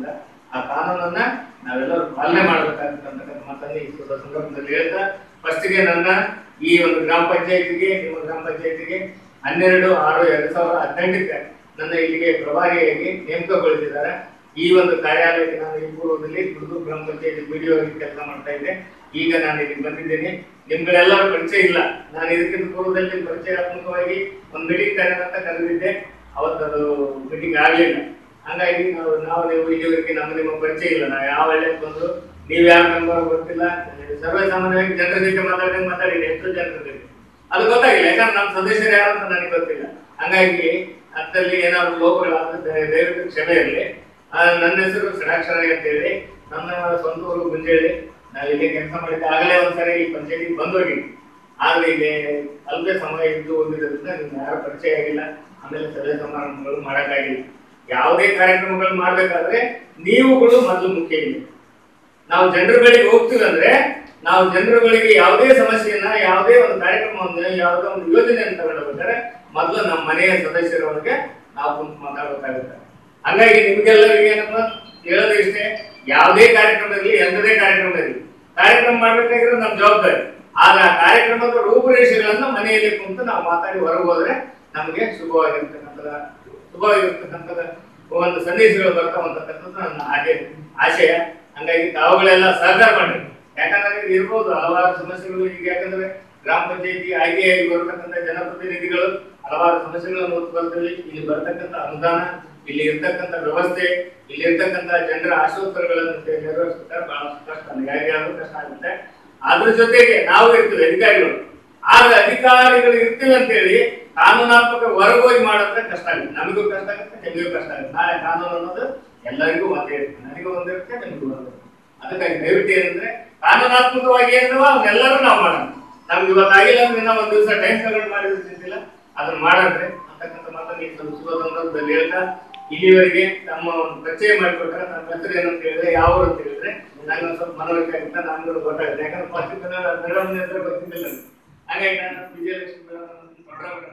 ಆ ಕಾನೂನನ್ನ ನಾವೆಲ್ಲರೂ ಪಾಲನೆ ಮಾಡಬೇಕಾಗಿರ್ತಕ್ಕಂಥ ಮಾತನ್ನ ಈ ಶುಭ ಸಂದರ್ಭದಲ್ಲಿ ಹೇಳ್ತಾ ಫಸ್ಟ್ಗೆ ನನ್ನ ಈ ಒಂದು ಗ್ರಾಮ ಪಂಚಾಯತಿಗೆ ನಿಮ್ಮ ಗ್ರಾಮ ಪಂಚಾಯತಿಗೆ ಹನ್ನೆರಡು ಆರು ಎರಡ್ ಸಾವಿರದ ಹದಿನೆಂಟಕ್ಕೆ ನನ್ನ ಇಲ್ಲಿಗೆ ಪ್ರಭಾರಿಯಾಗಿ ನೇಮಕಗೊಳಿಸಿದ್ದಾರೆ ಈ ಒಂದು ಕಾರ್ಯಾಲಯಕ್ಕೆ ನಾನು ಈ ಪೂರ್ವದಲ್ಲಿ ದುರ್ದು ಗ್ರಾಮ ಪಂಚಾಯತಿ ಬಿಡಿಒ ಕೆಲಸ ಮಾಡ್ತಾ ಇದ್ದೆ ಈಗ ನಾನು ಇಲ್ಲಿ ಬಂದಿದ್ದೇನೆ ನಿಮ್ಗಳೆಲ್ಲರ ಪರಿಚಯ ಇಲ್ಲ ನಾನು ಇದಕ್ಕಿಂತ ಪೂರ್ವದಲ್ಲಿ ಪರಿಚಯಾತ್ಮಕವಾಗಿ ಒಂದು ಮೀಟಿಂಗ್ ಕರೆಯೋಣ ಅಂತ ಕರೆದಿದ್ದೆ ಅವತ್ತು ಅದು ಮೀಟಿಂಗ್ ಆಗಲಿಲ್ಲ ಹಂಗಾಗಿ ನಾವು ನಾವು ನೀವು ಇಲ್ಲಿವರೆಗೆ ನಮ್ಮ ನಿಮ್ಮ ಪರಿಚಯ ಇಲ್ಲ ನಾವು ಯಾವ ಹಳ್ಳಿಗೆ ಬಂದ್ರು ನೀವು ಯಾವ ಮೆಂಬರ್ ಗೊತ್ತಿಲ್ಲ ಸರ್ವೇ ಸಾಮಾನ್ಯವಾಗಿ ಜನರ ಜೊತೆ ಮಾತಾಡಿದಂಗೆ ಮಾತಾಡಿದೆ ಎಷ್ಟು ಜನರ ಜೊತೆ ಅದು ಗೊತ್ತಾಗಿಲ್ಲ ಯಾಕಂದ್ರೆ ನಮ್ಮ ಸದಸ್ಯರು ಯಾರು ಅಂತ ನನಗೆ ಗೊತ್ತಿಲ್ಲ ಹಂಗಾಗಿ ಅದ್ರಲ್ಲಿ ಏನಾದ್ರು ಲೋಪಗಳಾದ್ರೆ ದಯ- ದಯವಿಟ್ಟು ಕ್ಷಮೆ ಇರಲಿ ನನ್ನ ಹೆಸರು ಷಡಾಕ್ಷರ ಅಂತ ಹೇಳಿ ನನ್ನ ಸ್ವಂತ ಊರು ಗುಂಜೇಳಿ ನಾವು ಇಲ್ಲಿ ಕೆಲಸ ಮಾಡಿದ್ದೆ ಆಗಲೇ ಒಂದ್ಸರಿ ಈ ಪಂಚಾಯತಿಗೆ ಬಂದು ಹೋಗಿದ್ವಿ ಆದ್ರೆ ಇಲ್ಲಿ ಅಲ್ಪೇ ಸಮಯ ಇದ್ದು ಹೋಗಿರೋದ್ರಿಂದ ನಿಮ್ಗೆ ಯಾರು ಪರಿಚಯ ಆಗಿಲ್ಲ ಆಮೇಲೆ ಸಭೆ ಸಮಾರಂಭಗಳು ಮಾಡೋಕ್ಕಾಗಿಲ್ಲ ಯಾವುದೇ ಕಾರ್ಯಕ್ರಮಗಳು ಮಾಡ್ಬೇಕಾದ್ರೆ ನೀವುಗಳು ಮೊದಲು ಮುಖ್ಯ ಇಲ್ಲಿ ನಾವು ಜನರ ಬಳಿಗೆ ಹೋಗ್ತೀವಿ ಅಂದ್ರೆ ನಾವು ಜನರ ಬಳಿಗೆ ಯಾವುದೇ ಸಮಸ್ಯೆಯನ್ನ ಯಾವುದೇ ಒಂದು ಕಾರ್ಯಕ್ರಮವನ್ನು ಯಾವುದೇ ಒಂದು ಯೋಜನೆಯನ್ನು ತಗೊಂಡೋಗ್ಬೇಕಾದ್ರೆ ಮೊದಲು ನಮ್ಮ ಮನೆಯ ಸದಸ್ಯರೊಳಗೆ ನಾವು ಕುಂತು ಮಾತಾಡಬೇಕಾಗುತ್ತೆ ಹಂಗಾಗಿ ನಿಮ್ಗೆಲ್ಲರಿಗೆ ಏನಪ್ಪ ಹೇಳೋದು ಇಷ್ಟೇ ಯಾವುದೇ ಕಾರ್ಯಕ್ರಮ ಇರಲಿ ಎಂಥದೇ ಕಾರ್ಯಕ್ರಮ ಇರಲಿ ಕಾರ್ಯಕ್ರಮ ಮಾಡ್ಬೇಕಾಗಿರೋದು ನಮ್ಮ ಜವಾಬ್ದಾರಿ ಆದ್ರೆ ಆ ಕಾರ್ಯಕ್ರಮದ ರೂಪುರೇಷೆಗಳನ್ನ ಮನೆಯಲ್ಲಿ ಕುಂತು ನಾವು ಮಾತಾಡಿ ಹೊರಗೆ ಹೋದ್ರೆ ನಮಗೆ ಶುಭವಾಗಿರ್ತಕ್ಕಂಥ ಶುಭವಾಗಿರ್ತಕ್ಕಂಥದ್ದು ಒಂದು ಸಂದೇಶಗಳು ಬರ್ತಾವ ಅಂತಕ್ಕಂಥದ್ದು ನನ್ನ ಹಾಗೆ ಆಶಯ ಹಂಗಾಗಿ ತಾವುಗಳೆಲ್ಲ ಸಹಕಾರ ಮಾಡಿ ಯಾಕಂದ್ರೆ ಇದು ಇರ್ಬೋದು ಹಲವಾರು ಸಮಸ್ಯೆಗಳು ಈಗ ಯಾಕಂದ್ರೆ ಗ್ರಾಮ ಪಂಚಾಯತಿ ಆಯ್ಕೆಯಾಗಿ ಬರ್ತಕ್ಕಂಥ ಜನಪ್ರತಿನಿಧಿಗಳು ಹಲವಾರು ಸಮಸ್ಯೆಗಳನ್ನು ಉತ್ಪನ್ನದಲ್ಲಿ ಇಲ್ಲಿ ಬರ್ತಕ್ಕಂಥ ಅನುದಾನ ಇಲ್ಲಿ ಇರ್ತಕ್ಕಂಥ ವ್ಯವಸ್ಥೆ ಇಲ್ಲಿ ಇರ್ತಕ್ಕಂಥ ಜನರ ಆಶೋತ್ತರಗಳನ್ನು ನೆರವೇರಿಸ್ತಾರೆ ಬಹಳಷ್ಟು ಕಷ್ಟ ಯಾರಿಗೆ ಆದ್ರೂ ಕಷ್ಟ ಆಗುತ್ತೆ ಅದ್ರ ಜೊತೆಗೆ ನಾವು ಇರ್ತೀವಿ ಅಧಿಕಾರಿಗಳು ಆದ್ರೆ ಅಧಿಕಾರಿಗಳು ಇರ್ತೀವಿ ಅಂತೇಳಿ ಕಾನೂನಾತ್ಮಕ ಹೊರಗೋಗಿ ಮಾಡಿದ್ರೆ ಕಷ್ಟ ಆಗುತ್ತೆ ನಮಗೂ ಕಷ್ಟ ಆಗುತ್ತೆ ನಿಮಗೂ ಕಷ್ಟ ಆಗುತ್ತೆ ನಾಳೆ ಕಾನೂನು ಅನ್ನೋದು ಎಲ್ಲರಿಗೂ ಒಂದೇ ಇರುತ್ತೆ ನನಗೂ ಒಂದಿರುತ್ತೆ ನಿಮಗೂ ಒಂದಿರುತ್ತೆ ಅದಕ್ಕಾಗಿ ದಯವಿಟ್ಟು ಏನಂದ್ರೆ ಕಾನೂನಾತ್ಮಕವಾಗಿ ಏನವ ಅವನ್ನೆಲ್ಲರೂ ನಾವು ಮಾಡೋಣ ನಮ್ಗೆ ಇವತ್ತು ಆಗಿಲ್ಲ ಅಂದ್ರೆ ನಾವು ಒಂದ್ ದಿವಸ ಟೈಮ್ ತಗೊಂಡು ಮಾಡಿದ್ರೆ ಚಿಂತಿಲ್ಲ ಅದನ್ನ ಮಾಡಂದ್ರೆ ಅಂತಕ್ಕಂಥ ಮಾತನ್ನ ಈ ಒಂದು ಶುಭ ಸಂದರ್ಭದಲ್ಲಿ ಹೇಳ್ತಾ ಇಲ್ಲಿವರೆಗೆ ತಮ್ಮ ಒಂದು ಪರಿಚಯ ಮಾಡಿಕೊಟ್ರೆ ನನ್ನ ಹೆಸರು ಏನಂತ ಹೇಳಿದ್ರೆ ಯಾವ ಊರು ಅಂತ ಹೇಳಿದ್ರೆ ನಂಗೆ ಒಂದ್ ಸ್ವಲ್ಪ ಮನವರಿಕೆ ಆಗುತ್ತೆ ನನ್ಗೂ ಗೊತ್ತಾಗುತ್ತೆ ಯಾಕಂದ್ರೆ ಫಸ್ಟ್ ಮೇಡಮ್ ಅಂದ್ರೆ ಗೊತ್ತಿದ್ದಿಲ್ಲ ನನಗೆ. ಹಾಗಾಗಿ ನಾನು ವಿಜಯಲಕ್ಷ್ಮಿ ಮೇಡಮ್ ಹಾಗಾಗಿ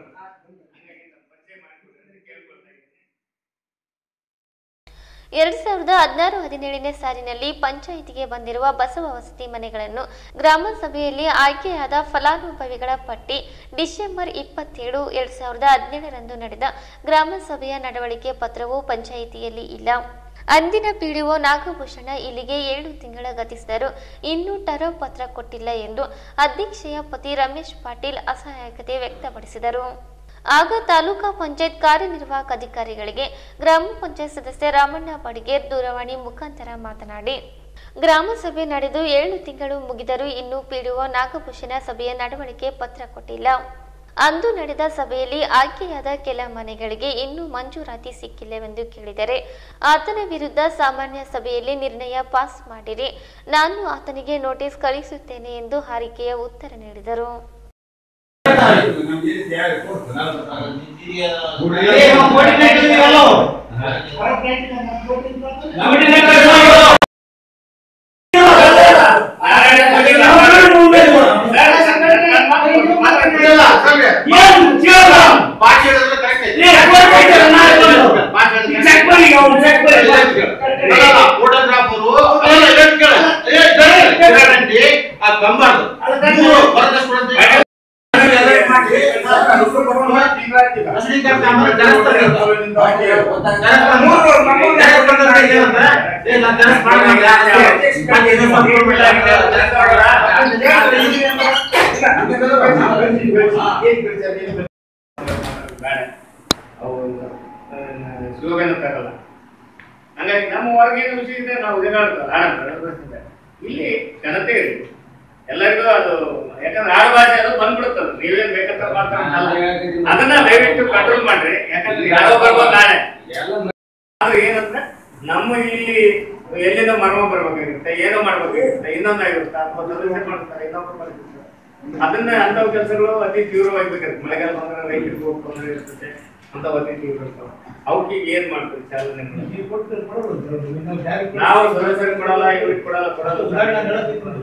ನಮ್ಮ ಪರಿಚಯ ಮಾಡಿಕೊಟ್ರೆ ಅಂತ ಕೇಳ್ಕೊಳ್ತಾ ಇದ್ದೀನಿ ಎರಡ್ ಸಾವಿರದ ಹದಿನಾರು ಹದಿನೇಳನೇ ಸಾಲಿನಲ್ಲಿ ಪಂಚಾಯಿತಿಗೆ ಬಂದಿರುವ ಬಸವ ವಸತಿ ಮನೆಗಳನ್ನು ಗ್ರಾಮ ಸಭೆಯಲ್ಲಿ ಆಯ್ಕೆಯಾದ ಫಲಾನುಭವಿಗಳ ಪಟ್ಟಿ ಡಿಸೆಂಬರ್ ಇಪ್ಪತ್ತೇಳು ಎರಡ್ ಸಾವಿರದ ಹದಿನೇಳರಂದು ನಡೆದ ಗ್ರಾಮ ಸಭೆಯ ನಡವಳಿಕೆ ಪತ್ರವು ಪಂಚಾಯಿತಿಯಲ್ಲಿ ಇಲ್ಲ ಅಂದಿನ ಪಿಡಿಒ ನಾಗಭೂಷಣ ಇಲ್ಲಿಗೆ ಏಳು ತಿಂಗಳ ಗತಿಸಿದರು ಇನ್ನೂ ಟರೋ ಪತ್ರ ಕೊಟ್ಟಿಲ್ಲ ಎಂದು ಅಧ್ಯಕ್ಷೆಯ ಪತಿ ರಮೇಶ್ ಪಾಟೀಲ್ ಅಸಹಾಯಕತೆ ವ್ಯಕ್ತಪಡಿಸಿದರು ಆಗ ತಾಲೂಕಾ ಪಂಚಾಯತ್ ಕಾರ್ಯನಿರ್ವಾಹಕ ಅಧಿಕಾರಿಗಳಿಗೆ ಗ್ರಾಮ ಪಂಚಾಯತ್ ಸದಸ್ಯ ರಾಮಣ್ಣ ಬಡಿಗೇರ್ ದೂರವಾಣಿ ಮುಖಾಂತರ ಮಾತನಾಡಿ ಗ್ರಾಮ ಸಭೆ ನಡೆದು ಏಳು ತಿಂಗಳು ಮುಗಿದರೂ ಇನ್ನೂ ಪಿಡಿಒ ನಾಗಭೂಷಣ ಸಭೆಯ ನಡವಳಿಕೆ ಪತ್ರ ಕೊಟ್ಟಿಲ್ಲ ಅಂದು ನಡೆದ ಸಭೆಯಲ್ಲಿ ಆಯ್ಕೆಯಾದ ಕೆಲ ಮನೆಗಳಿಗೆ ಇನ್ನೂ ಮಂಜೂರಾತಿ ಸಿಕ್ಕಿಲ್ಲವೆಂದು ಕೇಳಿದರೆ ಆತನ ವಿರುದ್ಧ ಸಾಮಾನ್ಯ ಸಭೆಯಲ್ಲಿ ನಿರ್ಣಯ ಪಾಸ್ ಮಾಡಿರಿ ನಾನು ಆತನಿಗೆ ನೋಟಿಸ್ ಕಳಿಸುತ್ತೇನೆ ಎಂದು ಹಾರಿಕೆಯ ಉತ್ತರ ನೀಡಿದರು ಬೇಡ ಅವು ಸ್ಲೋಗನ್ ತರಲ್ಲ ಹಂಗಾಗಿ ನಮ್ಮ ಹೊರಗಿನ ವಿಷಯದಿಂದ ನಾವು ಉದಾಹರಣೆ ಆಡಂತ ಇಲ್ಲಿ ಘನತೆ ಇರಲಿ ಎಲ್ಲರಿಗೂ ಅದು ಯಾಕಂದ್ರೆ ಆಡು ಭಾಷೆ ಅದು ಬಂದ್ಬಿಡುತ್ತಲ್ಲ ನೀವೇನ್ ಬೇಕಂತ ಮಾತಾಡಲ್ಲ ಅದನ್ನ ದಯವಿಟ್ಟು ಕಂಟ್ರೋಲ್ ಮಾಡ್ರಿ ಯಾಕಂದ್ರೆ ಯಾರೋ ಬರ್ಬೋದು ನಾಳೆ ಆದ್ರೆ ಏನಂದ್ರೆ ನಮ್ಮ ಇಲ್ಲಿ ಎಲ್ಲಿಂದ ಮರ್ಮ ಬರ್ಬೇಕಾಗಿರುತ್ತೆ ಏನೋ ಮಾಡ್ಬೇಕಾಗಿರುತ್ತೆ ಇನ್ನೊಂದಾಗಿರುತ್ತೆ ಅಥವಾ ಸದಸ್ಯ ಮಾಡ್ತಾರೆ ಇನ್ನೊಬ್ರು ಮಾಡ್ತಾರೆ ಅದನ್ನ ಅಂತ ಕೆಲಸಗಳು ಅತಿ ತೀವ್ರವಾಗಿ ಬೇಕಾಗುತ್ತೆ ಮಳೆಗಾಲ ಬಂದ್ರೆ ರೈತರಿಗೆ ಹೋಗಿ ತೊಂದರೆ ಇರ್ತದೆ ಅಂತ ಅತಿ ತೀವ್ರ ಇರ್ತಾವೆ ಅವಕ್ಕೆ ಏನ್ ಮಾಡ್ತೀವಿ ಚಾಲನೆ ಮಾಡೋದು? ನಾವು ಸದಸ್ಯರಿಗೆ ಕೊಡಲ್ಲ ಇವ್ರಿಗೆ ಕೊಡಲ್ಲ ಕೊಡಲ್ಲ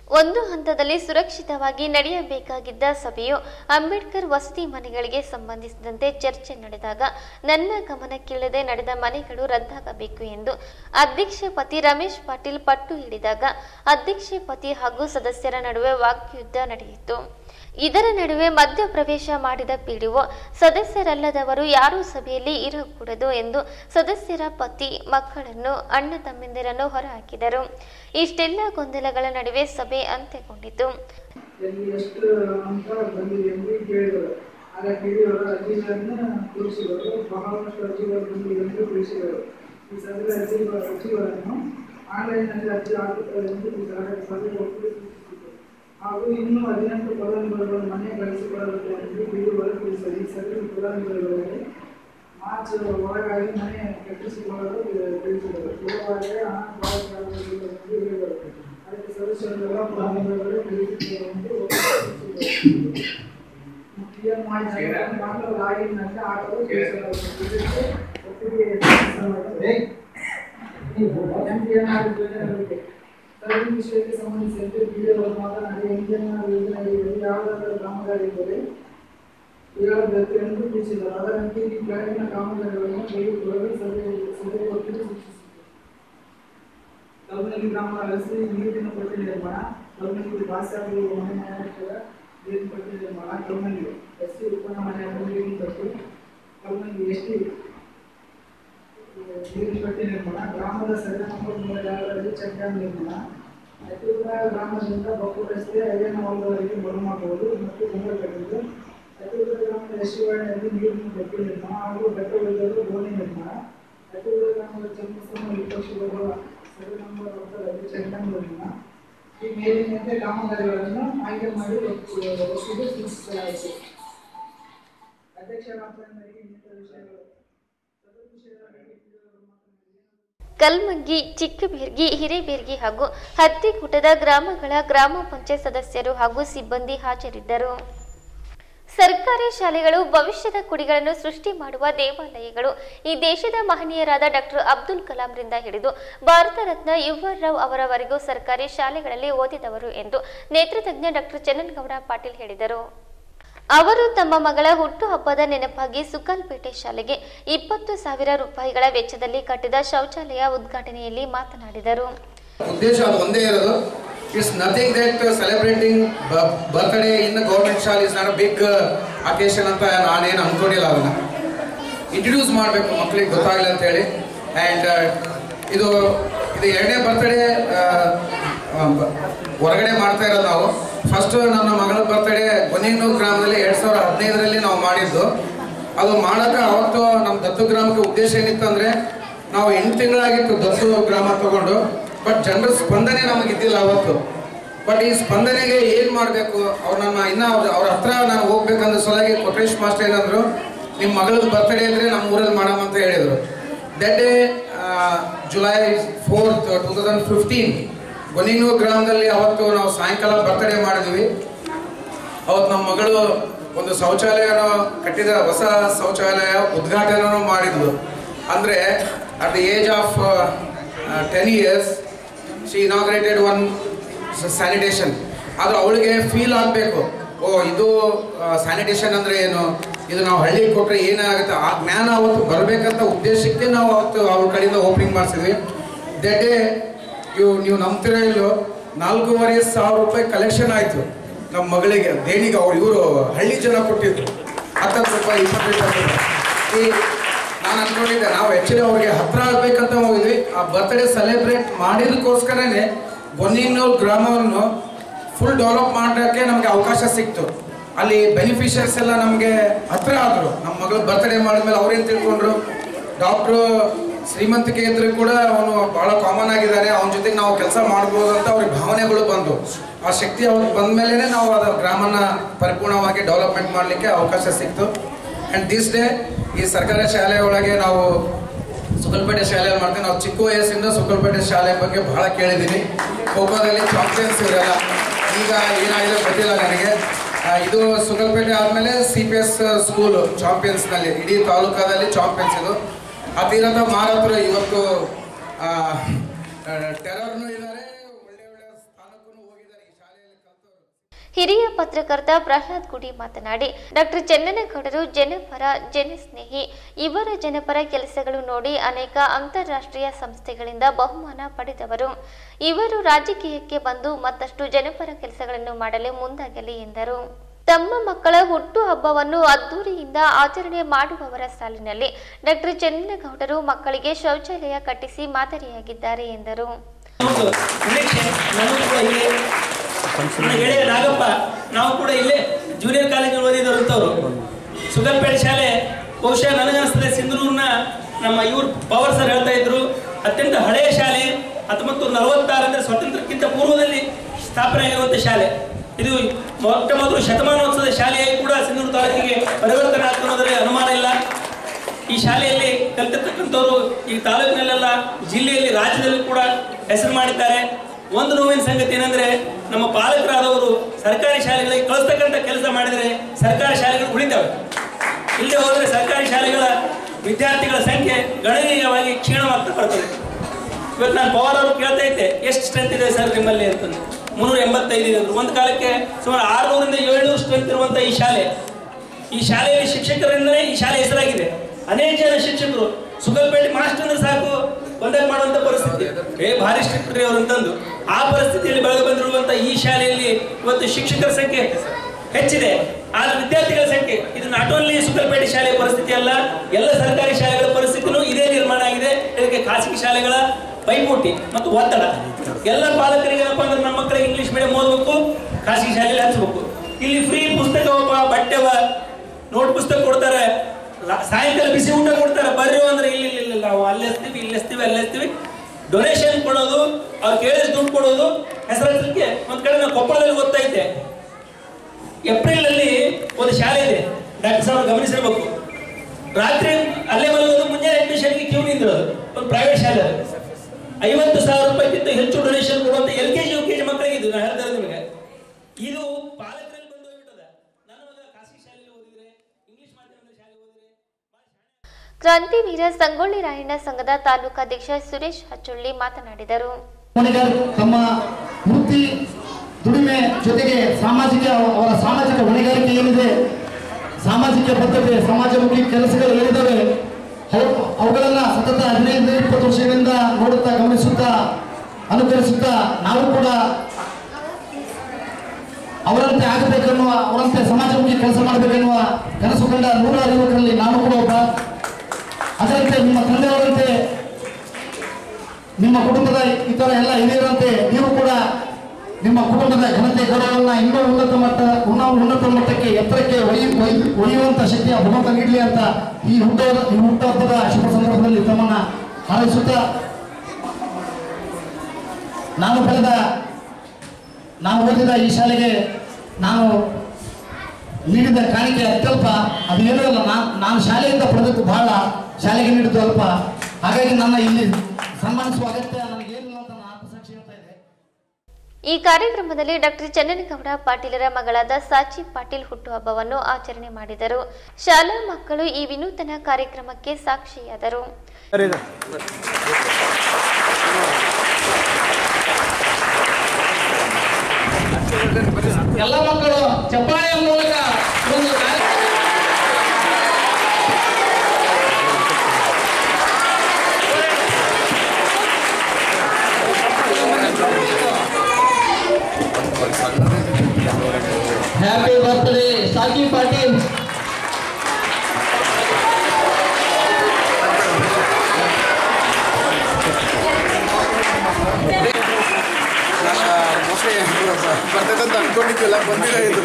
ಒಂದು ಹಂತದಲ್ಲಿ ಸುರಕ್ಷಿತವಾಗಿ ನಡೆಯಬೇಕಾಗಿದ್ದ ಸಭೆಯು ಅಂಬೇಡ್ಕರ್ ವಸತಿ ಮನೆಗಳಿಗೆ ಸಂಬಂಧಿಸಿದಂತೆ ಚರ್ಚೆ ನಡೆದಾಗ ನನ್ನ ಗಮನಕ್ಕಿಲ್ಲದೆ ನಡೆದ ಮನೆಗಳು ರದ್ದಾಗಬೇಕು ಎಂದು ಅಧ್ಯಕ್ಷೆ ಪತಿ ರಮೇಶ್ ಪಾಟೀಲ್ ಪಟ್ಟು ಹಿಡಿದಾಗ ಅಧ್ಯಕ್ಷೆ ಪತಿ ಹಾಗೂ ಸದಸ್ಯರ ನಡುವೆ ವಾಗ್ಯುದ್ಧ ನಡೆಯಿತು ಇದರ ನಡುವೆ ಮಧ್ಯಪ್ರವೇಶ ಮಾಡಿದ ಪಿಡಿಒ ಸದಸ್ಯರಲ್ಲದವರು ಯಾರೂ ಸಭೆಯಲ್ಲಿ ಇರಕೂಡದು ಎಂದು ಸದಸ್ಯರ ಪತಿ ಮಕ್ಕಳನ್ನು ಅಣ್ಣ ತಮ್ಮಿಂದಿರನ್ನು ಹೊರಹಾಕಿದರು ಇಷ್ಟೆಲ್ಲ ಗೊಂದಲಗಳ ನಡುವೆ ಸಭೆ ಅಂತ್ಯಗೊಂಡಿತು ಎಲ್ಲಿ ಎಷ್ಟು ಅಂತ ಬಂದಿದೆ ಎಂದು ಕೇಳಿದರು ಆಗ ಕಿಡಿಯವರು ಅರ್ಜಿಗಳನ್ನು ಕೂರಿಸಿದರು ಬಹಳಷ್ಟು ಅರ್ಜಿಗಳು ಬಂದಿವೆ ಎಂದು ತಿಳಿಸಿದರು ಈ ಸಭೆ ಅರ್ಜಿಗಳ ಅರ್ಜಿಗಳನ್ನು ಆನ್ಲೈನ್ನಲ್ಲಿ ಅರ್ಜಿ ಹಾಕುತ್ತದೆ ಎಂದು ಈ ಸಭೆ ಸಭೆ ಒಪ್ಪಿಗೆ ಸೂಚಿಸಿತು ಹಾಗೂ ಇನ್ನೂ ಹದಿನೆಂಟು ಫಲಾನುಭವಿಗಳು ಮನೆ ಗಳಿಸಿಕೊಳ್ಳಬೇಕು ಎಂದು ಕಿಡಿಯವರು ತಿಳಿಸಿದರು ಈ ಸಭೆ ಫಲಾನುಭವಿಗಳಿಗೆ ಮಾರ್ಚ್ ಒಳಗಾಗಿ ಮನೆ ಕಟ್ಟಿಸಿಕೊಳ್ಳಲು ತಿಳಿಸಿದರು ಇರುವಾಗಲೇ ಹಣ ಪಾವತಿ ಆಗಬೇಕು ಎಂದು ಹೇಳಿದರು ಅದಕ್ಕೆ ಸದಸ್ಯರೆಲ್ಲ ಫಲಾನುಭವಿಗಳು ತಿಳಿಸಿದ್ದಾರೆ ಎಂದು ಒಪ್ಪಿಗೆ ಪಿಎಂ ಮಾತ್ರ ಲಾಗಿನ್ನಲ್ಲಿ ಹಾಕಲು ತಿಳಿಸಲಾಗುತ್ತದೆ ಇದಕ್ಕೆ ಒಪ್ಪಿಗೆ ಸೂಚಿಸಲಾಗುತ್ತದೆ ಎಂಪಿಎನ್ಆರ್ ಯೋಜನೆಗಳಿಗೆ ಸರದಿ ವಿಷಯಕ್ಕೆ ಸಂಬಂಧಿಸಿದಂತೆ ಪಿಡಿಒ ಮಾತನಾಡಿ ಎಂಪಿಎನ್ಆರ್ ಯೋಜನೆಯಲ್ಲಿ ಯಾವುದಾದರೂ ಕಾಮಗಾರಿದ್ದರೆ ಹೇಳಬೇಕು ಎಂದು ತಿಳಿಸಿದರು ಅದರಂತೆ ಈ ಕೆಳಗಿನ ಕಾಮಗಾರಿಗಳನ್ನು ಕೈಗೊಳ್ಳಲು ಸಭೆ ಸಭೆ ಒಪ್ಪಿಗೆ ಸೂಚಿಸಿತು ಕಲ್ಬನಗಿ ಗ್ರಾಮದ ಹಸಿ ನೀರಿನ ತೊಟ್ಟಿ ನಿರ್ಮಾಣ ಕಲ್ಬನಗಿ ಭಾಷಾಗಳು ಮನೆ ನ್ಯಾಯಾಲಯದ ನೀರಿನ ತೊಟ್ಟಿ ನಿರ್ಮಾಣ ಕಲ್ಬನಗಿ ಎಸ್ ಟಿ ಉತ್ಪನ್ನ ಮನೆ ನೀರಿನ ತೊಟ್ಟಿ ಕಲ್ಬನಗಿ ಎಸ್ ಟಿ ನೀರಿನ ತೊಟ್ಟಿ ನಿರ್ಮಾಣ ಗ್ರಾಮದ ಸರ್ವೆ ನಂಬರ್ ನೂರ ಎರಡರಲ್ಲಿ ಚೆಕ್ ಡ್ಯಾಮ್ ನಿರ್ಮಾಣ ಅತಿಪುರ ಗ್ರಾಮದಿಂದ ಬಪ್ಪು ರಸ್ತೆ ಐದನೇ ಹೊಲದವರೆಗೆ ಮರು ಮಾಡುವುದು ಮತ್ತು ಗುಂಬಳ ಕಟ್ಟಿದ್ದು ಅತಿಪುರ ಗ್ರಾಮದ ಯಶಿವಾಣಿಯಲ್ಲಿ ನೀರಿನ ತೊಟ್ಟಿ ನಿರ್ಮಾಣ ಹಾಗೂ ಬೆಟ್ಟ ಉಳಿದಲು ಗೋಣಿ ನಿರ್ಮಾಣ ಅತಿಪುರ ಗ್ರಾಮದ ಚನ್ನಸ್ತಂಭ ವಿಪಕ್ಷಗಳು ಸರ್ವೆ ನಂಬರ್ ಒಂದರಲ್ಲಿ ಚೆಕ್ ಡ್ಯಾಮ್ ನಿರ್ಮಾಣ ಈ ಮೇಲಿನಂತೆ ಕಾಮಗಾರಿಗಳನ್ನು ಆಯ್ಕೆ ಮಾಡಿ ಒಪ್ಪಿಗೆ ಸೂಚಿಸಲಾಯಿತು ಅಧ್ಯಕ್ಷ ಮಾತನಾಡಿ ಇನ್ನಿತರ ವಿಷಯಗಳು ಸದರಿ ವಿಷಯಗಳ ಬಗ್ಗೆ ತಿಳಿಯಲು ಮಾತನಾಡಿ ಕಲ್ಮಂಗಿ ಚಿಕ್ಕಬೇರ್ಗಿ ಹಿರೇಬೇರ್ಗಿ ಹಾಗೂ ಹತ್ತಿಗುಟ್ಟದ ಗ್ರಾಮಗಳ ಗ್ರಾಮ ಪಂಚಾಯತ್ ಸದಸ್ಯರು ಹಾಗೂ ಸಿಬ್ಬಂದಿ ಹಾಜರಿದ್ದರು ಸರ್ಕಾರಿ ಶಾಲೆಗಳು ಭವಿಷ್ಯದ ಕುಡಿಗಳನ್ನು ಸೃಷ್ಟಿ ಮಾಡುವ ದೇವಾಲಯಗಳು ಈ ದೇಶದ ಮಹನೀಯರಾದ ಡಾಕ್ಟರ್ ಅಬ್ದುಲ್ ಕಲಾಂರಿಂದ ಹಿಡಿದು ಭಾರತ ರತ್ನ ಯುವರ್ ರಾವ್ ಅವರವರೆಗೂ ಸರ್ಕಾರಿ ಶಾಲೆಗಳಲ್ಲಿ ಓದಿದವರು ಎಂದು ನೇತೃತಜ್ಞ ಡಾಕ್ಟರ್ ಚನ್ನನಗೌಡ ಪಾಟೀಲ್ ಹೇಳಿದರು ಅವರು ತಮ್ಮ ಮಗಳ ಹುಟ್ಟುಹಬ್ಬದ ನೆನಪಾಗಿ ಸುಕಲ್ಪೇಟೆ ಶಾಲೆಗೆ ಇಪ್ಪತ್ತು ಸಾವಿರ ರೂಪಾಯಿಗಳ ವೆಚ್ಚದಲ್ಲಿ ಕಟ್ಟಿದ ಶೌಚಾಲಯ ಉದ್ಘಾಟನೆಯಲ್ಲಿ ಮಾತನಾಡಿದರು ಉದ್ದೇಶ ಅದು ಒಂದೇ ಇರೋದು it's nothing that celebrating birthday in government ಶಾಲೆ is not a big occasion ಅಂತ ನಾನೇನು ಅನ್ಕೊಂಡಿಲ್ಲ ಅದನ್ನ ಇಂಟ್ರಡ್ಯೂಸ್ ಮಾಡಬೇಕು ಮಕ್ಕಳಿಗೆ ಗೊತ್ತಾಗಲಿ ಅಂತೇಳಿ ಆ್ಯಂಡ್ ಇದು ಇದು ಎರಡನೇ ಬರ್ತ್ಡೇ ಹೊರಗಡೆ ಮಾಡ್ತಾ ಇರೋದು ನಾವು ಫಸ್ಟ್ ನನ್ನ ಮಗಳ ಬರ್ತ್ಡೇ ಕೊನೆಯನೂರು ಗ್ರಾಮದಲ್ಲಿ ಎರಡು ಸಾವಿರದ ಹದಿನೈದರಲ್ಲಿ ನಾವು ಮಾಡಿದ್ದು ಅದು ಮಾಡೋಕೆ ಅವತ್ತು ನಮ್ಮ ದತ್ತು ಗ್ರಾಮಕ್ಕೆ ಉದ್ದೇಶ ಏನಿತ್ತು ಅಂದರೆ ನಾವು ಎಂಟು ತಿಂಗಳಾಗಿತ್ತು ದತ್ತು ಗ್ರಾಮ ತಗೊಂಡು ಬಟ್ ಜನರ ಸ್ಪಂದನೆ ನಮಗೆ ಇದ್ದಿಲ್ಲ ಅವತ್ತು ಬಟ್ ಈ ಸ್ಪಂದನೆಗೆ ಏನು ಮಾಡಬೇಕು ಅವ್ರು ನನ್ನ ಇನ್ನೂ ಅವ್ರ ಅವ್ರ ಹತ್ರ ನಾನು ಹೋಗ್ಬೇಕಂದ್ರೆ ಸಲುವಾಗಿ ಕೊಟ್ರೇಶ್ ಮಾಸ್ಟರ್ ಏನಂದ್ರು ನಿಮ್ಮ ಮಗಳದ್ದು ಬರ್ತ್ಡೇ ಅಂದರೆ ನಮ್ಮ ಊರಲ್ಲಿ ಮಾಡಮ್ ಅಂತ ಹೇಳಿದರು that day July fourth two thousand fifteen Goninur ಗ್ರಾಮದಲ್ಲಿ ಅವತ್ತು ನಾವು ಸಾಯಂಕಾಲ ಬರ್ತ್ಡೇ ಮಾಡಿದ್ವಿ ಅವತ್ತು ನಮ್ಮ ಮಗಳು ಒಂದು ಶೌಚಾಲಯನ ಕಟ್ಟಿದ ಹೊಸ ಶೌಚಾಲಯ ಉದ್ಘಾಟನೆನೂ ಮಾಡಿದ್ಲು ಅಂದರೆ at the age of ten years she inaugurated one sanitation ಆದ್ರೆ ಅವಳಿಗೆ ಫೀಲ್ ಆಗಬೇಕು ಓ ಇದು ಸ್ಯಾನಿಟೇಷನ್ ಅಂದರೆ ಏನು ಇದು ನಾವು ಹಳ್ಳಿಗೆ ಕೊಟ್ಟರೆ ಏನಾಗುತ್ತೆ ಆ ಜ್ಞಾನ ಅವತ್ತು ಬರಬೇಕಂತ ಉದ್ದೇಶಕ್ಕೆ ನಾವು ಅವತ್ತು ಅವ್ರ ಕಡೆಯಿಂದ ಓಪನಿಂಗ್ ಮಾಡಿಸಿದ್ವಿ ದಟ್ ಡೇ ಇವು ನೀವು ನಂಬ್ತಿರೋ ಇಲ್ಲೋ ನಾಲ್ಕೂವರೆ ಸಾವಿರ ರೂಪಾಯಿ ಕಲೆಕ್ಷನ್ ಆಯಿತು ನಮ್ಮ ಮಗಳಿಗೆ ದೇಣಿಗೆ ಅವ್ರು ಇವರು ಹಳ್ಳಿ ಜನ ಕೊಟ್ಟಿದ್ರು ಹತ್ತತ್ತು ರೂಪಾಯಿ ಇಪ್ಪತ್ತೈದು ರೂಪಾಯಿ ಈ ನಾನು ಅನ್ಕೊಂಡಿದ್ದೆ ನಾವು ಆ್ಯಕ್ಚುಲಿ ಅವ್ರಿಗೆ ಹತ್ರ ಆಗ್ಬೇಕಂತ ಹೋಗಿದ್ವಿ ಆ ಬರ್ತ್ಡೇ ಸೆಲೆಬ್ರೇಟ್ ಮಾಡಿದಕ್ಕೋಸ್ಕರನೇ ಗೊನ್ನಿನ್ನೂರು ಗ್ರಾಮವನ್ನು ಫುಲ್ ಡೆವಲಪ್ ಮಾಡೋಕ್ಕೆ ನಮಗೆ ಅವಕಾಶ ಸಿಕ್ತು ಅಲ್ಲಿ ಬೆನಿಫಿಷಿಯರ್ಸ್ ಎಲ್ಲ ನಮಗೆ ಹತ್ರ ಆದರು ನಮ್ಮ ಮಗಳು ಬರ್ತ್ಡೇ ಮಾಡಿದ್ಮೇಲೆ ಅವ್ರೇನು ತಿಳ್ಕೊಂಡ್ರು ಡಾಕ್ಟ್ರು ಶ್ರೀಮಂತಿಕೆ ಇದ್ರೂ ಕೂಡ ಅವನು ಬಹಳ ಕಾಮನ್ ಆಗಿದ್ದಾನೆ ಅವನ ಜೊತೆಗೆ ನಾವು ಕೆಲಸ ಮಾಡ್ಬೋದು ಅಂತ ಅವ್ರಿಗೆ ಭಾವನೆಗಳು ಬಂದು ಆ ಶಕ್ತಿ ಅವ್ರಿಗೆ ಬಂದ ಮೇಲೇ ನಾವು ಅದು ಗ್ರಾಮನ ಪರಿಪೂರ್ಣವಾಗಿ ಡೆವಲಪ್ಮೆಂಟ್ ಮಾಡಲಿಕ್ಕೆ ಅವಕಾಶ ಸಿಕ್ತು ಆ್ಯಂಡ್ ದಿಸ್ ಡೇ ಈ ಸರ್ಕಾರಿ ಶಾಲೆ ಒಳಗೆ ನಾವು ಸುಕಲ್ಪೇಟೆ ಶಾಲೆಯಲ್ಲಿ ಮಾಡ್ತೀವಿ ನಾವು ಚಿಕ್ಕ ವಯಸ್ಸಿಂದ ಸುಕಲ್ಪೇಟೆ ಶಾಲೆ ಬಗ್ಗೆ ಬಹಳ ಕೇಳಿದ್ದೀನಿ ಖೋಖೋದಲ್ಲಿ ಚಾಂಪಿಯನ್ಸ್ ಇವರೆಲ್ಲ ಈಗ ಏನಾಗಿದೆ ಗೊತ್ತಿಲ್ಲ ನನಗೆ ಆ, ಇದು ಸುಕಲ್ಪೇಟೆ ಆದಮೇಲೆ ಸಿ ಪಿ ಎಸ್ ಸ್ಕೂಲು ಚಾಂಪಿಯನ್ಸ್ನಲ್ಲಿ ಇಡೀ ತಾಲೂಕಾದಲ್ಲಿ ಚಾಂಪಿಯನ್ಸ್ ಇದು ಅತಿರಥ ಮಾರತರು ಇವತ್ತು ಟೆರರ್ನು ಇದ್ದಾರೆ ಒಳ್ಳೆ ಒಳ್ಳೆ ಸ್ಥಾನಕ್ಕೂ ಹೋಗಿದ್ದಾರೆ ಈ ಶಾಲೆ ಹಿರಿಯ ಪತ್ರಕರ್ತ ಪ್ರಹ್ಲಾದ್ ಗುಡಿ ಮಾತನಾಡಿ ಡಾಕ್ಟರ್ ಚೆನ್ನನಗೌಡರು ಜನಪರ ಜನಸ್ನೇಹಿ ಇವರ ಜನಪರ ಕೆಲಸಗಳು ನೋಡಿ ಅನೇಕ ಅಂತಾರಾಷ್ಟ್ರೀಯ ಸಂಸ್ಥೆಗಳಿಂದ ಬಹುಮಾನ ಪಡೆದವರು ಇವರು ರಾಜಕೀಯಕ್ಕೆ ಬಂದು ಮತ್ತಷ್ಟು ಜನಪರ ಕೆಲಸಗಳನ್ನು ಮಾಡಲು ಮುಂದಾಗಲಿ ಎಂದರು ತಮ್ಮ ಮಕ್ಕಳ ಹುಟ್ಟು ಹಬ್ಬವನ್ನು ಅದ್ದೂರಿಯಿಂದ ಆಚರಣೆ ಮಾಡುವವರ ಸಾಲಿನಲ್ಲಿ ಡಾಕ್ಟರ್ ಚೆನ್ನನಗೌಡರು ಮಕ್ಕಳಿಗೆ ಶೌಚಾಲಯ ಕಟ್ಟಿಸಿ ಮಾದರಿಯಾಗಿದ್ದಾರೆ ಎಂದರು ಹೌದು ನಿರೀಕ್ಷೆ ನಾನು ಕೂಡ ಇಲ್ಲೇ ನನ್ನ ಗೆಳೆಯ ನಾಗಪ್ಪ ನಾವು ಕೂಡ ಇಲ್ಲೇ ಜೂನಿಯರ್ ಕಾಲೇಜಲ್ಲಿ ಓದಿದವಂಥವ್ರು ಸುಗಲ್ಪೇಟೆ ಶಾಲೆ ಬಹುಶಃ ನನಗನ್ನಿಸ್ತದೆ ಸಿಂಧನೂರಿನ ನಮ್ಮ ಇವ್ರು ಪವರ್ ಸರ್ ಹೇಳ್ತಾ ಇದ್ರು ಅತ್ಯಂತ ಹಳೆಯ ಶಾಲೆ ಹತ್ತೊಂಬತ್ತು ನಲವತ್ತಾರು ಅಂದರೆ ಸ್ವಾತಂತ್ರ್ಯಕ್ಕಿಂತ ಪೂರ್ವದಲ್ಲಿ ಸ್ಥಾಪನೆ ಆಗಿರುವಂಥ ಶಾಲೆ ಇದು ಮೊಟ್ಟ ಮೊದಲು ಶತಮಾನೋತ್ಸವದ ಶಾಲೆಯಾಗಿ ಕೂಡ ಸಿಂಧನೂರು ತಾಲೂಕಿಗೆ ಪರಿವರ್ತನೆ ಆಗ್ತನ್ನೋದ್ರಲ್ಲಿ ಅನುಮಾನ ಇಲ್ಲ ಈ ಶಾಲೆಯಲ್ಲಿ ಕಲಿತಿರ್ತಕ್ಕಂಥವ್ರು ಈ ತಾಲೂಕಿನಲ್ಲೆಲ್ಲ ಜಿಲ್ಲೆಯಲ್ಲಿ ರಾಜ್ಯದಲ್ಲಿ ಕೂಡ ಹೆಸರು ಮಾಡಿದ್ದಾರೆ ಒಂದು ನೋವಿನ ಸಂಗತಿ ಏನಂದ್ರೆ ನಮ್ಮ ಪಾಲಕರಾದವರು ಸರ್ಕಾರಿ ಶಾಲೆಗಳಿಗೆ ಕಳಿಸ್ತಕ್ಕಂಥ ಕೆಲಸ ಮಾಡಿದರೆ ಸರ್ಕಾರಿ ಶಾಲೆಗಳು ಉಳಿತವೆ ಇಲ್ಲದೆ ಹೋದರೆ ಸರ್ಕಾರಿ ಶಾಲೆಗಳ ವಿದ್ಯಾರ್ಥಿಗಳ ಸಂಖ್ಯೆ ಗಣನೀಯವಾಗಿ ಕ್ಷೀಣವಾಗ್ತಾ ಬರ್ತದೆ ಇವತ್ತು ನಾನು ಪವರ್ ಅವರು ಕೇಳ್ತಾ ಇದ್ದೆ ಎಷ್ಟು ಸ್ಟ್ರೆಂತ್ ಇದೆ ಸರ್ ನಿಮ್ಮಲ್ಲಿ ಅಂತಂದು ಮುನ್ನೂರ ಎಂಬತ್ತೈದು ಇದೆ ಅಂದ್ರು. ಒಂದು ಕಾಲಕ್ಕೆ ಸುಮಾರು ಆರುನೂರಿಂದ ಏಳ್ನೂರು ಸ್ಟ್ರೆಂತ್ ಇರುವಂಥ ಈ ಶಾಲೆ ಈ ಶಾಲೆಯಲ್ಲಿ ಶಿಕ್ಷಕರಿಂದಲೇ ಈ ಶಾಲೆ ಹೆಸರಾಗಿದೆ ಅನೇಕ ಜನ ಶಿಕ್ಷಕರು ಸುಗಲ್ಪೇಟೆ ಮಾಸ್ಟರ್ ಅಂದ್ರೆ ಸಾಕು ಬಂದಾಗ ಮಾಡುವಂತ ಪರಿಸ್ಥಿತಿ ಏ ಭಾರಿ ಸ್ಟ್ರಿಕ್ಟ್ ರೀ ಅವ್ರು ಅಂತಂದು ಆ ಪರಿಸ್ಥಿತಿಯಲ್ಲಿ ಬೆಳೆದು ಬಂದಿರುವಂತ ಈ ಶಾಲೆಯಲ್ಲಿ ಇವತ್ತು ಶಿಕ್ಷಕರ ಸಂಖ್ಯೆ ಹೆಚ್ಚಿದೆ ಆದ್ರೆ ವಿದ್ಯಾರ್ಥಿಗಳ ಸಂಖ್ಯೆ ಇದು ನಾಟ್ ಓನ್ಲಿ ಸುಗಲ್ಪೇಟೆ ಶಾಲೆಯ ಪರಿಸ್ಥಿತಿ ಅಲ್ಲ ಎಲ್ಲ ಸರ್ಕಾರಿ ಶಾಲೆಗಳ ಪರಿಸ್ಥಿತಿನೂ ಇದೇ ನಿರ್ಮಾಣ ಆಗಿದೆ ಇದಕ್ಕೆ ಖಾಸಗಿ ಶಾಲೆಗಳ ಪೈಪೋಟಿ ಮತ್ತು ಒತ್ತಡ ಎಲ್ಲ ಪಾಲಕರಿಗೆ ಏನಪ್ಪಾ ಅಂದ್ರೆ ನಮ್ಮ ಮಕ್ಕಳಿಗೆ ಇಂಗ್ಲಿಷ್ ಮೀಡಿಯಂ ಓದಬೇಕು ಖಾಸಗಿ ಶಾಲೆಯಲ್ಲಿ ಹಚ್ಚಬೇಕು ಇಲ್ಲಿ ಫ್ರೀ ಪುಸ್ತಕವಪ್ಪ ಬಟ್ಟೆವ ನೋಟ್ ಪುಸ್ತಕ ಕೊಡ್ತಾರೆ ಲ- ಸಾಯಂಕಾಲ ಬಿಸಿ ಊಟ ಕೊಡ್ತಾರೆ ಬರ್ರಿ ಅಂದ್ರೆ ಇಲ್ಲಿ ಇಲ್ಲ ಇಲ್ಲ ನಾವು ಅಲ್ಲಿ ಹಚ್ತೀವಿ ಇಲ್ಲಿ ಹಚ್ತೀವಿ ಅಲ್ಲಿ ಹಚ್ತೀವಿ ಡೊನೇಷನ್ ಕೊಡೋದು ಅವ್ರು ಕೇಳಿದ ದುಡ್ಡು ಕೊಡೋದು ಹೆಸರಕ್ಕೆ ಒಂದ್ ಕಡೆ ನಾವು ಕೊಪ್ಪಳದಲ್ಲಿ ಓದ್ತಾ ಇದ್ದೆ ಏಪ್ರಿಲ್ ಅಲ್ಲಿ ಒಂದು ಶಾಲೆ ಇದೆ ಡಾಕ್ಟರ್ ಸಾಹೇಬ್ ಗಮನಿಸಿರ್ಬೇಕು ರಾತ್ರಿ ಅಲ್ಲೇ ಮಲಗೋದು ಮುಂಜಾನೆ ಅಡ್ಮಿಷನ್ಗೆ ಕ್ಯೂ ನಿಂದಿರೋದು ಒಂದು ಪ್ರೈವೇಟ್ ಶಾಲೆ ಅದು. ಐವತ್ತು ಸಾವಿರ ರೂಪಾಯಿಗಿಂತ ಹೆಚ್ಚು ಡೊನೇಷನ್ ಕೊಡುವಂತ L K G U K G ಮಕ್ಕಳಿಗೆ ಇದು ನಾನು ಹೇಳ್ತಾ ಇರೋದು ನಿಮಗೆ ಇದು ಪಾಲಕರಲ್ಲಿ ಬಂದು ಹೋಗ್ಬಿಟ್ಟದ ನನ್ನ ಮಗ ಖಾಸಗಿ ಶಾಲೆಯಲ್ಲಿ ಓದಿದ್ರೆ ಇಂಗ್ಲಿಷ್ ಮಾಧ್ಯಮದ ಶಾಲೆ ಓದಿದ್ರೆ ಕ್ರಾಂತಿವೀರ ಸಂಗೊಳ್ಳಿ ರಾಯಣ್ಣ ಸಂಘದ ತಾಲೂಕಾಧ್ಯಕ್ಷ ಸುರೇಶ್ ಹಚ್ಚುಳ್ಳಿ ಮಾತನಾಡಿದರು ಹೊಣೆಗಾರರು ತಮ್ಮ ವೃತ್ತಿ ದುಡಿಮೆ ಜೊತೆಗೆ ಸಾಮಾಜಿಕ ಅವರ ಸಾಮಾಜಿಕ ಹೊಣೆಗಾರಿಕೆ ಏನಿದೆ ಸಾಮಾಜಿಕ ಬದ್ಧತೆ ಸಮಾಜಮುಖಿ ಕೆಲಸಗಳು ಏನಿದ್ದಾವೆ ಅವು ಅವುಗಳನ್ನು ಸತತ ಹದಿನೈದು ಇಪ್ಪತ್ತು ವರ್ಷಗಳಿಂದ ನೋಡುತ್ತಾ ಗಮನಿಸುತ್ತಾ ಅನುಕರಿಸುತ್ತಾ ನಾವು ಕೂಡ ಅವರಂತೆ ಆಗಬೇಕೆನ್ನುವ ಅವರಂತೆ ಸಮಾಜಮುಖಿ ಕೆಲಸ ಮಾಡಬೇಕೆನ್ನುವ ಕನಸು ಕಂಡ ನೂರಾರು ಯುವಕರಲ್ಲಿ ನಾನು ಕೂಡ ಒಬ್ಬ ಅದರಂತೆ ನಿಮ್ಮ ತಂದೆಯವರಂತೆ ನಿಮ್ಮ ಕುಟುಂಬದ ಇತರ ಎಲ್ಲ ಹಿರಿಯರಂತೆ ನೀವು ಕೂಡ ನಿಮ್ಮ ಕುಟುಂಬದ ಘನತೆ ಗೌರವವನ್ನು ಇನ್ನೂ ಉನ್ನತ ಮಟ್ಟ ಉನ್ನ ಉನ್ನತ ಮಟ್ಟಕ್ಕೆ ಎತ್ತರಕ್ಕೆ ಒಯ್ಯ ಒಯ್ಯ- ಒಯ್ಯುವಂತ ಶಕ್ತಿಯ ಭಗವಂತ ನೀಡಲಿ ಅಂತ ಈ ಹುಟ್ಟುಹಬ್ಬದ ಈ ಹುಟ್ಟುಹಬ್ಬದ ಶುಭ ಸಂದರ್ಭದಲ್ಲಿ ತಮ್ಮನ್ನ ಹಾರೈಸುತ್ತಾ ನಾನು ಬೆಳೆದ ನಾನು ಓದಿದ ಈ ಶಾಲೆಗೆ ನಾನು ನೀಡಿದ ಕಾಣಿಕೆ ಅತ್ಯಲ್ಪ ಅದೇನೂ ಅಲ್ಲ ನಾನು ನಾನು ಶಾಲೆಯಿಂದ ಪಡೆದದ್ದು ಬಹಳ ಶಾಲೆಗೆ ನೀಡಿದ್ದು ಅಲ್ಪ ಹಾಗಾಗಿ ನನ್ನ ಇಲ್ಲಿ ಸನ್ಮಾನಿಸುವ ಅಗತ್ಯ ನನಗೇನಿಲ್ಲ ಅಂತ ನಾನು ಆತ್ಮಸಾಕ್ಷಿ ಹೇಳ್ತಾ ಇದ್ದೆ ಈ ಕಾರ್ಯಕ್ರಮದಲ್ಲಿ ಡಾಕ್ಟರ್ ಚನ್ನನಗೌಡ ಪಾಟೀಲರ ಮಗಳಾದ ಸಾಚಿ ಪಾಟೀಲ್ ಹುಟ್ಟುಹಬ್ಬವನ್ನು ಆಚರಣೆ ಮಾಡಿದರು ಶಾಲಾ ಮಕ್ಕಳು ಈ ವಿನೂತನ ಕಾರ್ಯಕ್ರಮಕ್ಕೆ ಸಾಕ್ಷಿಯಾದರು ಎಲ್ಲ ಮಕ್ಕಳು ಚಪ್ಪಾಳೆಯ ಮೂಲಕ ಒಂದು ಕಾರ್ಯ- ಹ್ಯಾಪಿ ಬರ್ತ್ಡೇ ಸಾಕಿ ಪಾಟೀಲ್ ಬರ್ತೈತೆ ಅಂತ ಅನ್ಕೊಂಡಿದ್ದಿಲ್ಲ ಬಂದಿರೋ ಇದು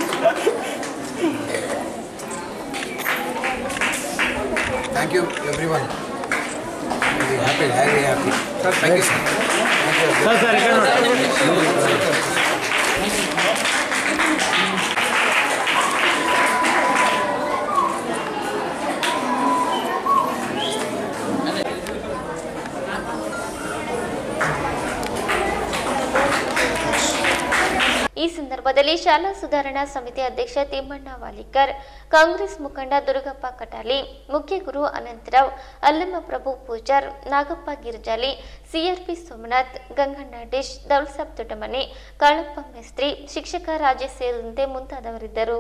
thank you everyone happy happy happy sir thank you sir ಈ ಸಂದರ್ಭ ಕಾರ್ಯಕ್ರಮದಲ್ಲಿ ಶಾಲಾ ಸುಧಾರಣಾ ಸಮಿತಿ ಅಧ್ಯಕ್ಷ ತಿಮ್ಮಣ್ಣ ವಾಲಿಕರ್ ಕಾಂಗ್ರೆಸ್ ಮುಖಂಡ ದುರ್ಗಪ್ಪ ಕಟಾಲಿ ಮುಖ್ಯ ಗುರು ಅನಂತರಾವ್ ಅಲ್ಲಮ್ಮ ಪ್ರಭು ಪೂಜಾರ್ ನಾಗಪ್ಪ ಗಿರ್ಜಾಲಿ ಸಿಆರ್ಪಿ ಸೋಮನಾಥ್ ಗಂಗಣ್ಣ ಡಿಶ್ ದೌಲ್ಸಾಬ್ ದೊಡ್ಡಮನೆ ಕಾಳಪ್ಪ ಮೇಸ್ತ್ರಿ ಶಿಕ್ಷಕ ರಾಜೇಶ್ ಸೇರಿದಂತೆ ಮುಂತಾದವರಿದ್ದರು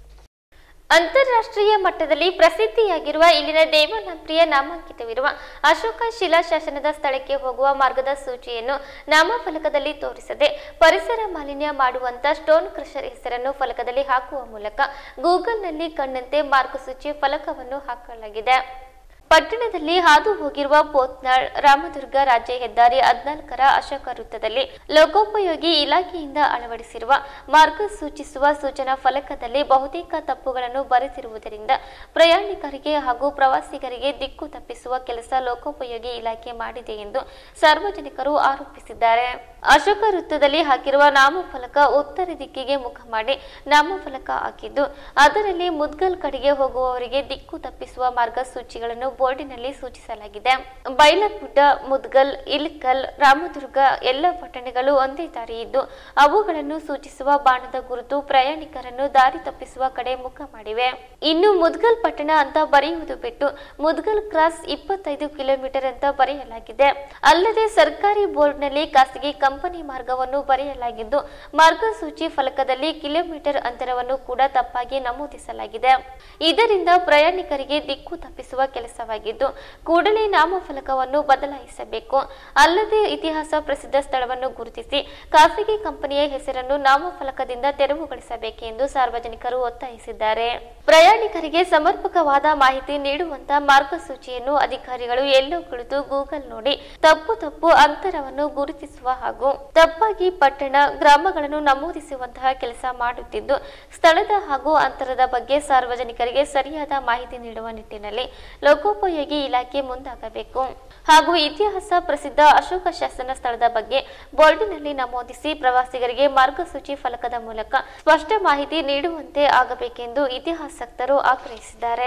ಅಂತಾರಾಷ್ಟ್ರೀಯ ಮಟ್ಟದಲ್ಲಿ ಪ್ರಸಿದ್ಧಿಯಾಗಿರುವ ಇಲ್ಲಿನ ದೇವಾಲಂಪ್ರಿಯ ನಾಮಾಂಕಿತವಿರುವ ಅಶೋಕ ಶಿಲಾಶಾಸನದ ಸ್ಥಳಕ್ಕೆ ಹೋಗುವ ಮಾರ್ಗದ ಸೂಚಿಯನ್ನು ನಾಮಫಲಕದಲ್ಲಿ ತೋರಿಸದೆ ಪರಿಸರ ಮಾಲಿನ್ಯ ಮಾಡುವಂತ ಸ್ಟೋನ್ ಕ್ರಷರ್ ಹೆಸರನ್ನು ಫಲಕದಲ್ಲಿ ಹಾಕುವ ಮೂಲಕ ಗೂಗಲ್ನಲ್ಲಿ ಕಂಡಂತೆ ಮಾರ್ಗಸೂಚಿ ಫಲಕವನ್ನು ಹಾಕಲಾಗಿದೆ ಪಟ್ಟಣದಲ್ಲಿ ಹಾದು ಹೋಗಿರುವ ಪೋತ್ನಾಳ್ ರಾಮದುರ್ಗ ರಾಜ್ಯ ಹೆದ್ದಾರಿ ಹದಿನಾಲ್ಕರ ಅಶೋಕ ವೃತ್ತದಲ್ಲಿ ಲೋಕೋಪಯೋಗಿ ಇಲಾಖೆಯಿಂದ ಅಳವಡಿಸಿರುವ ಮಾರ್ಗ ಸೂಚಿಸುವ ಸೂಚನಾ ಫಲಕದಲ್ಲಿ ಬಹುತೇಕ ತಪ್ಪುಗಳನ್ನು ಬರೆದಿರುವುದರಿಂದ ಪ್ರಯಾಣಿಕರಿಗೆ ಹಾಗೂ ಪ್ರವಾಸಿಗರಿಗೆ ದಿಕ್ಕು ತಪ್ಪಿಸುವ ಕೆಲಸ ಲೋಕೋಪಯೋಗಿ ಇಲಾಖೆ ಮಾಡಿದೆ ಎಂದು ಸಾರ್ವಜನಿಕರು ಆರೋಪಿಸಿದ್ದಾರೆ ಅಶೋಕ ವೃತ್ತದಲ್ಲಿ ಹಾಕಿರುವ ನಾಮಫಲಕ ಉತ್ತರ ದಿಕ್ಕಿಗೆ ಮುಖ ಮಾಡಿ ನಾಮಫಲಕ ಹಾಕಿದ್ದು ಅದರಲ್ಲಿ ಮುದ್ಗಲ್ ಕಡೆಗೆ ಹೋಗುವವರಿಗೆ ದಿಕ್ಕು ತಪ್ಪಿಸುವ ಮಾರ್ಗಸೂಚಿಗಳನ್ನು ಬೋರ್ಡಿನಲ್ಲಿ ಸೂಚಿಸಲಾಗಿದೆ ಬೈಲಗುಡ್ಡ ಮುದ್ಗಲ್ ಇಲ್ಕಲ್ ರಾಮದುರ್ಗ ಎಲ್ಲ ಪಟ್ಟಣಗಳು ಒಂದೇ ದಾರಿ ಇದ್ದು ಅವುಗಳನ್ನು ಸೂಚಿಸುವ ಬಾಣದ ಗುರುತು ಪ್ರಯಾಣಿಕರನ್ನು ದಾರಿ ತಪ್ಪಿಸುವ ಕಡೆ ಮುಖ ಮಾಡಿವೆ ಇನ್ನು ಮುದ್ಗಲ್ ಪಟ್ಟಣ ಅಂತ ಬರೆಯುವುದು ಬಿಟ್ಟು ಮುದ್ಗಲ್ ಕ್ರಾಸ್ ಇಪ್ಪತ್ತೈದು ಕಿಲೋಮೀಟರ್ ಅಂತ ಬರೆಯಲಾಗಿದೆ ಅಲ್ಲದೆ ಸರ್ಕಾರಿ ಬೋರ್ಡ್ನಲ್ಲಿ ಖಾಸಗಿ ಕಂಪನಿ ಮಾರ್ಗವನ್ನು ಬರೆಯಲಾಗಿದ್ದು ಮಾರ್ಗಸೂಚಿ ಫಲಕದಲ್ಲಿ ಕಿಲೋಮೀಟರ್ ಅಂತರವನ್ನು ಕೂಡ ತಪ್ಪಾಗಿ ನಮೂದಿಸಲಾಗಿದೆ ಇದರಿಂದ ಪ್ರಯಾಣಿಕರಿಗೆ ದಿಕ್ಕು ತಪ್ಪಿಸುವ ಕೆಲಸವಾಗಿದ್ದು ಕೂಡಲೇ ನಾಮಫಲಕವನ್ನು ಬದಲಾಯಿಸಬೇಕು ಅಲ್ಲದೆ ಇತಿಹಾಸ ಪ್ರಸಿದ್ಧ ಸ್ಥಳವನ್ನು ಗುರುತಿಸಿ ಖಾಸಗಿ ಕಂಪನಿಯ ಹೆಸರನ್ನು ನಾಮಫಲಕದಿಂದ ತೆರವುಗೊಳಿಸಬೇಕೆಂದು ಸಾರ್ವಜನಿಕರು ಒತ್ತಾಯಿಸಿದ್ದಾರೆ ಪ್ರಯಾಣಿಕರಿಗೆ ಸಮರ್ಪಕವಾದ ಮಾಹಿತಿ ನೀಡುವಂತ ಮಾರ್ಗಸೂಚಿಯನ್ನು ಅಧಿಕಾರಿಗಳು ಎಲ್ಲೋ ಕುಳಿತು ಗೂಗಲ್ ನೋಡಿ ತಪ್ಪು ತಪ್ಪು ಅಂತರವನ್ನು ಗುರುತಿಸುವ ಹಾಗೂ ತಪ್ಪಾಗಿ ಪಟ್ಟಣ ಗ್ರಾಮಗಳನ್ನು ನಮೂದಿಸುವಂತಹ ಕೆಲಸ ಮಾಡುತ್ತಿದ್ದು ಸ್ಥಳದ ಹಾಗೂ ಅಂತರದ ಬಗ್ಗೆ ಸಾರ್ವಜನಿಕರಿಗೆ ಸರಿಯಾದ ಮಾಹಿತಿ ನೀಡುವ ನಿಟ್ಟಿನಲ್ಲಿ ಲೋಕೋಪಯೋಗಿ ಇಲಾಖೆ ಮುಂದಾಗಬೇಕು ಹಾಗೂ ಇತಿಹಾಸ ಪ್ರಸಿದ್ಧ ಅಶೋಕ ಶಾಸನ ಸ್ಥಳದ ಬಗ್ಗೆ ಬೋರ್ಡಿನಲ್ಲಿ ನಮೂದಿಸಿ ಪ್ರವಾಸಿಗರಿಗೆ ಮಾರ್ಗಸೂಚಿ ಫಲಕದ ಮೂಲಕ ಸ್ಪಷ್ಟ ಮಾಹಿತಿ ನೀಡುವಂತೆ ಆಗಬೇಕೆಂದು ಇತಿಹಾಸಕ್ತರು ಆಗ್ರಹಿಸಿದ್ದಾರೆ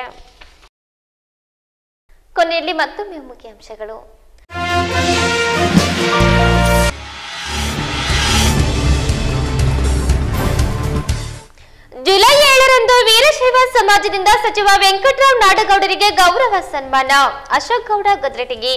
ಕೊನೆಯಲ್ಲಿ ಮತ್ತೊಮ್ಮೆ ಮುಖ್ಯಾಂಶಗಳು ಜುಲೈ ಏಳರಂದು ವೀರಶೈವ ಸಮಾಜದಿಂದ ಸಚಿವ ವೆಂಕಟರಾವ್ ನಾಡಗೌಡರಿಗೆ ಗೌರವ ಸನ್ಮಾನ ಅಶೋಕ್ ಗೌಡ ಗದ್ರಟಿಗಿ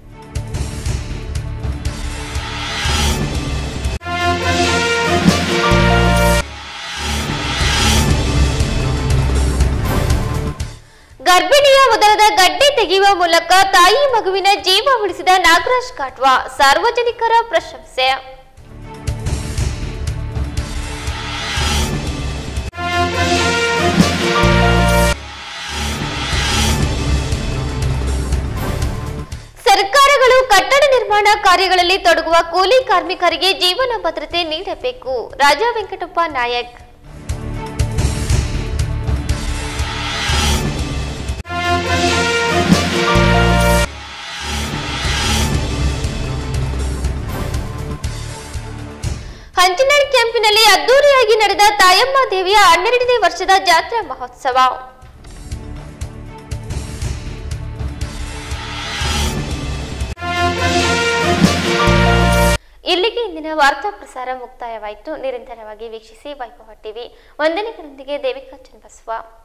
ಗರ್ಭಿಣಿಯ ಉದರದ ಗಡ್ಡೆ ತೆಗೆಯುವ ಮೂಲಕ ತಾಯಿ ಮಗುವಿನ ಜೀವ ಉಳಿಸಿದ ನಾಗರಾಜ್ ಕಾಟ್ವಾ ಸಾರ್ವಜನಿಕರ ಪ್ರಶಂಸೆ ಸರ್ಕಾರಗಳು ಕಟ್ಟಡ ನಿರ್ಮಾಣ ಕಾರ್ಯಗಳಲ್ಲಿ ತೊಡಗುವ ಕೂಲಿ ಕಾರ್ಮಿಕರಿಗೆ ಜೀವನ ಭದ್ರತೆ ನೀಡಬೇಕು ರಾಜಾ ವೆಂಕಟಪ್ಪ ನಾಯಕ್ ಹಂಚಿನಾಳ್ ಕ್ಯಾಂಪಿನಲ್ಲಿ ಅದ್ದೂರಿಯಾಗಿ ನಡೆದ ತಾಯಮ್ಮ ದೇವಿಯ ಹನ್ನೆರಡನೇ ವರ್ಷದ ಜಾತ್ರಾ ಮಹೋತ್ಸವ ಇಲ್ಲಿಗೆ ಇಂದಿನ ವಾರ್ತಾ ಪ್ರಸಾರ ಮುಕ್ತಾಯವಾಯಿತು ನಿರಂತರವಾಗಿ ವೀಕ್ಷಿಸಿ ವೈಭವ ಟಿವಿ ವಂದನೆಗಳೊಂದಿಗೆ ದೇವಿಕಾ ಚನ್ನಬಸವ